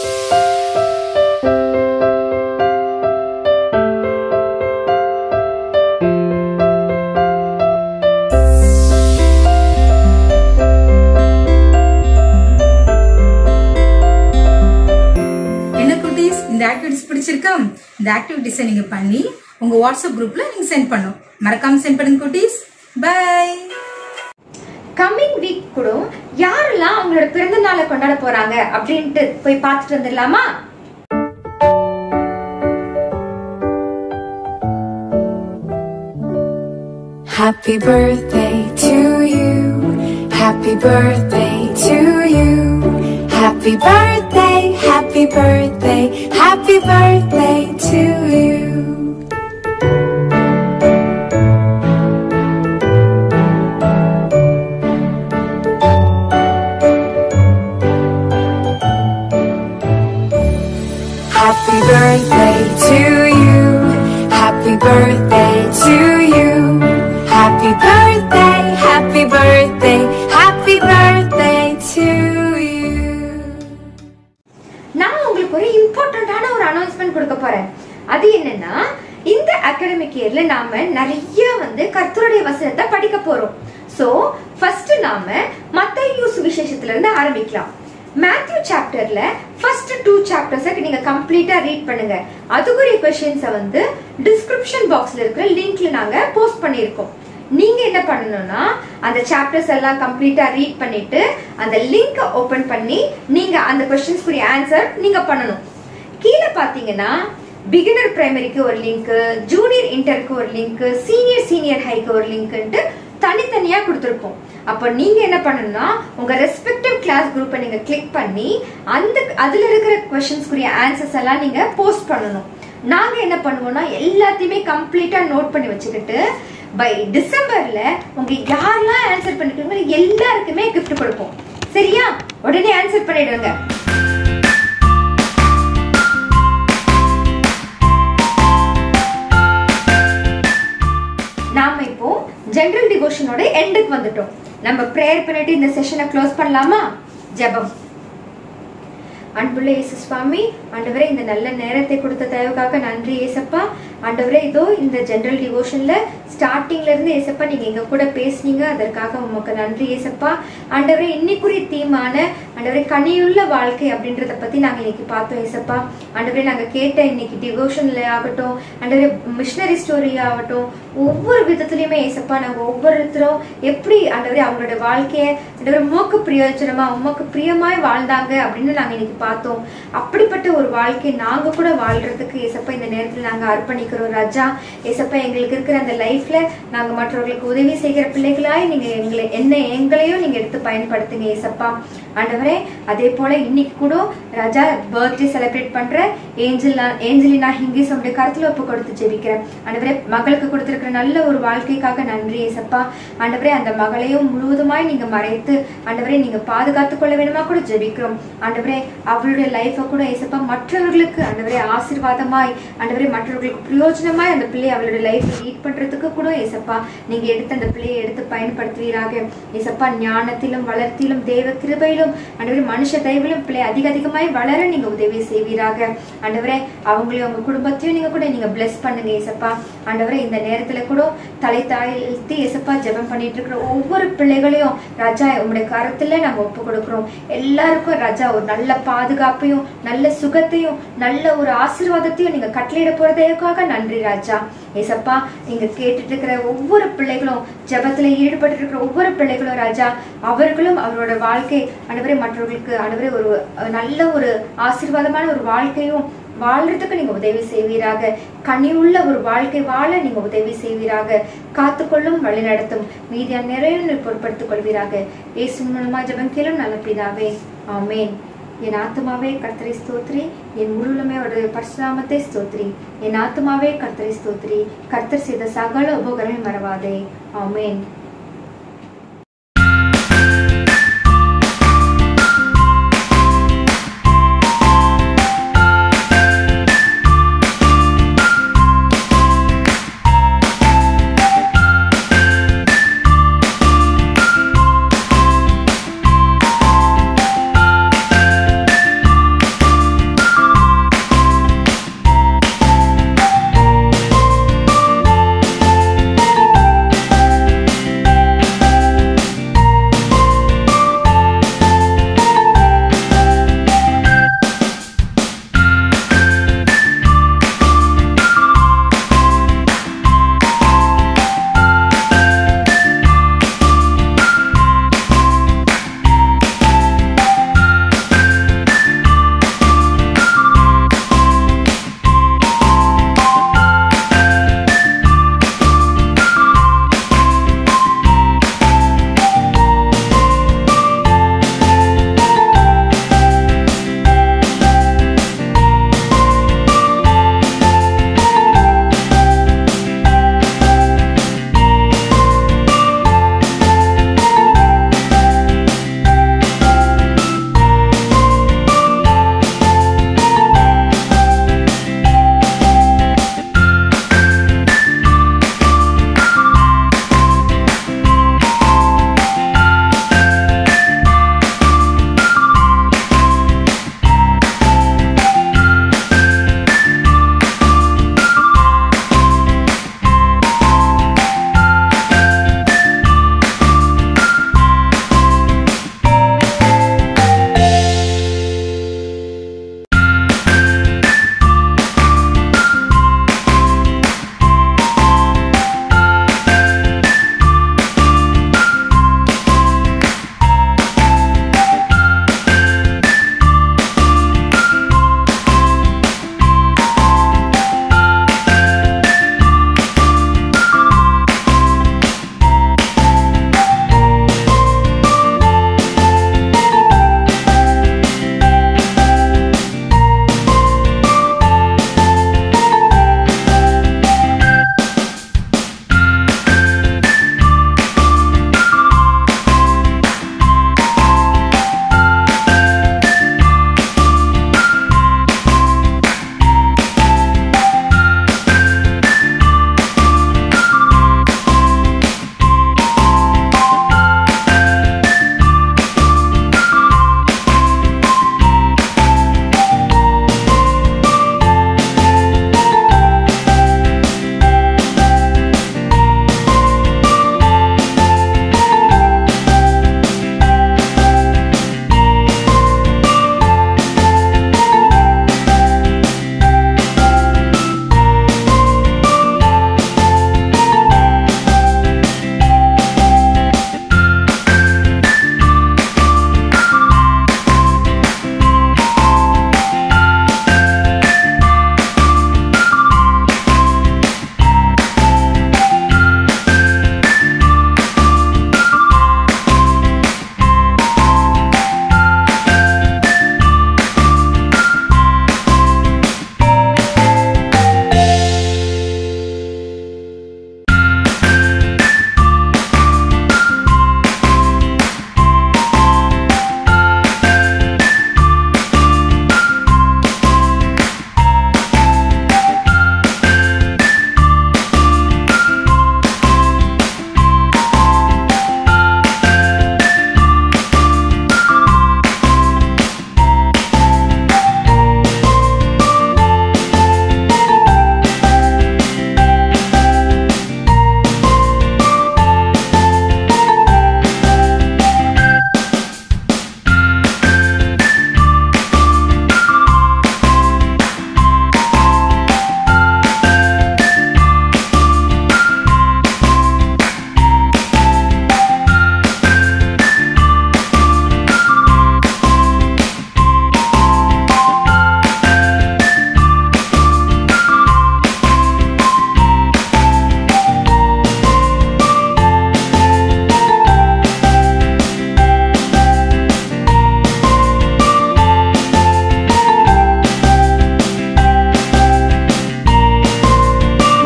[SPEAKER 8] என்ன குட்டீஸ் இந்த ஆக்டிவிட்டிஸ் பிடிச்சிருக்கா இந்த ஆக்டிவிட்டிஸை நீங்க பண்ணி உங்க வாட்ஸ்அப் குரூப்ல நீங்க சென்ட் பண்ணும் மறக்காம சென்ட் பண்ணுங்க குட்டீஸ் பை
[SPEAKER 9] கம்மிங் வீக் கூட யாரெல்லாம் அவங்களோட பிறந்த நாளை கொண்டாட போறாங்க அப்படின்ட்டு போய் பார்த்துட்டு வந்துடலாமா
[SPEAKER 10] Happy birthday to you. Happy birthday to you. Happy birthday, happy birthday, happy birthday to you. Happy birthday to you. Happy birthday to you. Happy birthday, happy birthday,
[SPEAKER 9] கொடுக்க போறேன் அது என்னன்னா இந்த அகாடமிக் இயர்ல நாம நிறைய வந்து கர்த்தருடைய வசனத்தை படிக்க போறோம் சோ ஃபர்ஸ்ட் நாம மத்தேயு சுவிசேஷத்துல இருந்து ஆரம்பிக்கலாம் மேத்யூ சாப்டர்ல ஃபர்ஸ்ட் டூ சாப்டர்ஸை நீங்க கம்ப்ளீட்டா ரீட் பண்ணுங்க அதுக்குரிய கொஸ்டின்ஸை வந்து டிஸ்கிரிப்ஷன் பாக்ஸ்ல இருக்கிற லிங்க்ல நாங்க போஸ்ட் பண்ணியிருக்கோம் நீங்க என்ன பண்ணணும்னா அந்த சாப்டர்ஸ் எல்லாம் கம்ப்ளீட்டா ரீட் பண்ணிட்டு அந்த லிங்க் ஓபன் பண்ணி நீங்க அந்த கொஸ்டின்ஸ்க்குரிய ஆன்சர் நீங்க பண்ணணும் கீழே பாத்தீங்கன்னா பிகினர் பிரைமரிக்கு ஒரு லிங்க் ஜூனியர் இன்டருக்கு ஒரு லிங்க் சீனியர் சீனியர் ஹைக்கு ஒரு லிங்க்ன்ட்டு தனித்தனியா கொடுத்துருப்போம் அப்போ நீங்க என்ன பண்ணணும்னா உங்க ரெஸ்பெக்டிவ் கிளாஸ் குரூப்பை நீங்க கிளிக் பண்ணி அந்த அதுல இருக்கிற கொஸ்டின்ஸ்க்குரிய ஆன்சர்ஸ் எல்லாம் நீங்க போஸ்ட் பண்ணணும் நாங்க என்ன பண்ணுவோம்னா எல்லாத்தையுமே கம்ப்ளீட்டா நோட் பண்ணி வச்சுக்கிட்டு பை டிசம்பர்ல உங்க யாரெல்லாம் ஆன்சர் பண்ணிருக்கீங்களோ எல்லாருக்குமே கிஃப்ட் கொடுப்போம் சரியா உடனே ஆன்சர் பண்ணிடுங்க நாம இப்போ ஜெனரல் டிவோஷனோட எண்டுக்கு வந்துட்டோம் நம்ம ப்ரேயர் பண்ணிட்டு இந்த செஷனை க்ளோஸ் பண்ணலாமா ஜெபம் அன்புள்ள இயேசு சுவாமி ஆண்டவரே இந்த நல்ல நேரத்தை கொடுத்த தயவுக்காக நன்றி ஏசப்பா ஆண்டவரே இதோ இந்த ஜெனரல் டிவோஷன்ல ஸ்டார்டிங்ல இருந்து ஏசப்பா நீங்க எங்க கூட பேசுனீங்க அதற்காக உமக்கு நன்றி ஏசப்பா ஆண்டவரே இன்னைக்குரிய தீமான ஆண்டவரே கனியுள்ள வாழ்க்கை அப்படின்றத பத்தி நாங்க இன்னைக்கு பார்த்தோம் ஏசப்பா ஆண்டவரே நாங்க கேட்ட இன்னைக்கு டிவோஷன்ல ஆகட்டும் ஆண்டவரே மிஷினரி ஸ்டோரி ஆகட்டும் ஒவ்வொரு விதத்துலயுமே ஏசப்பா நாங்க ஒவ்வொருத்தரும் எப்படி ஆண்டவரே அவங்களோட வாழ்க்கைய ஆண்டவரே உமக்கு பிரயோஜனமா உமக்கு பிரியமாய் வாழ்ந்தாங்க அப்படின்னு நாங்க இன்னைக்கு பார்த்தோம் அப்படிப்பட்ட ஒரு வாழ்க்கை நாங்க கூட வாழ்றதுக்கு ஏசப்பா இந்த நேரத்துல நாங்க அர்ப்பணிக்கிறோம் ராஜா ஏசப்பா எங்களுக்கு இருக்கிற அந்த லைஃப்ல நாங்க மற்றவர்களுக்கு உதவி செய்கிற பிள்ளைகளாய் நீங்க எங்களை என்ன எங்களையும் நீங்க எடுத்து பயன்படுத்துங்க ஏசப்பா ஆண்டவரே அதே போல இன்னைக்கு கூட ராஜா பர்த்டே செலிப்ரேட் பண்ற ஏஞ்சல் ஏஞ்சலினா ஹிங்கிஸ் உடைய கருத்துல ஒப்பு கொடுத்து ஜெபிக்கிறேன் ஆண்டவரே மகளுக்கு கொடுத்திருக்கிற நல்ல ஒரு வாழ்க்கைக்காக நன்றி ஏசப்பா ஆண்டவரே அந்த மகளையும் முழுவதுமாய் நீங்க மறைத்து ஆண்டவரே நீங்க பாதுகாத்துக் கொள்ள வேணுமா கூட ஜெபிக்கிறோம் ஆண்டவரே அவளுடைய லைஃபை கூட ஏசப்பா மற்றவர்களுக்கு ஆண்டவரே ஆசீர்வாதமாய் ஆண்டவரே மற்றவர்களுக்கு பிரயோஜனமாய் அந்த பிள்ளை அவளுடைய லைஃப் லீட் பண்றதுக்கு கூட ஏசப்பா நீங்க எடுத்து அந்த பிள்ளையை எடுத்து பயன்படுத்துவீராக ஏசப்பா ஞானத்திலும் வளர்த்திலும் தேவ கிருபையிலும் ஆண்டவரே மனுஷ தயவிலும் பிள்ளை அதிக அதிகமாய் வளர நீங்க உதவி செய்வீராக ஆண்டவரே அவங்களையும் அவங்க குடும்பத்தையும் நீங்க கூட நீங்க பிளஸ் பண்ணுங்க ஏசப்பா ஆண்டவரே இந்த நேரத்துல கூட தலை தாழ்த்தி ஏசப்பா ஜெபம் பண்ணிட்டு இருக்கிற ஒவ்வொரு பிள்ளைகளையும் ராஜா உங்களுடைய கரத்துல நாங்க ஒப்பு கொடுக்கிறோம் எல்லாருக்கும் ராஜா ஒரு நல்ல பாதுகாப்பையும் நல்ல சுகத்தையும் நல்ல ஒரு ஆசீர்வாதத்தையும் நீங்க கட்டளையிட போறதுக்காக நன்றி ராஜா ஏசப்பா நீங்க கேட்டுட்டு இருக்கிற ஒவ்வொரு பிள்ளைகளும் ஜெபத்துல ஈடுபட்டு இருக்கிற ஒவ்வொரு பிள்ளைகளும் ராஜா அவர்களும் அவரோட வாழ்க்கை அனைவரே மற்றவர்களுக்கு அனைவரே ஒரு அஹ், நல்ல ஒரு ஆசீர்வாதமான ஒரு வாழ்க்கையும் வாழ்றதுக்கு நீங்க உதவி செய்வீராக கனியுள்ள ஒரு வாழ்க்கை வாழ நீங்க உதவி செய்வீராக காத்துக்கொள்ளும் வழி நடத்தும் மீதியான நிறைய பொருட்படுத்திக் கொள்வீராக இயேசு மூலமா ஜெபம் கேளும் நல்ல பிதாவே ஆமென் என் ஆத்துமாவே கர்த்தரை ஸ்தோத்ரி என் முழுமே அவருடைய பரசுராமத்தை ஸ்தோத்ரி என் ஆத்துமாவே கர்த்தரை ஸ்தோத்ரி கர்த்தர் செய்த சகல உபகரணை மறவாதே ஆமென்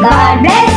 [SPEAKER 3] God bless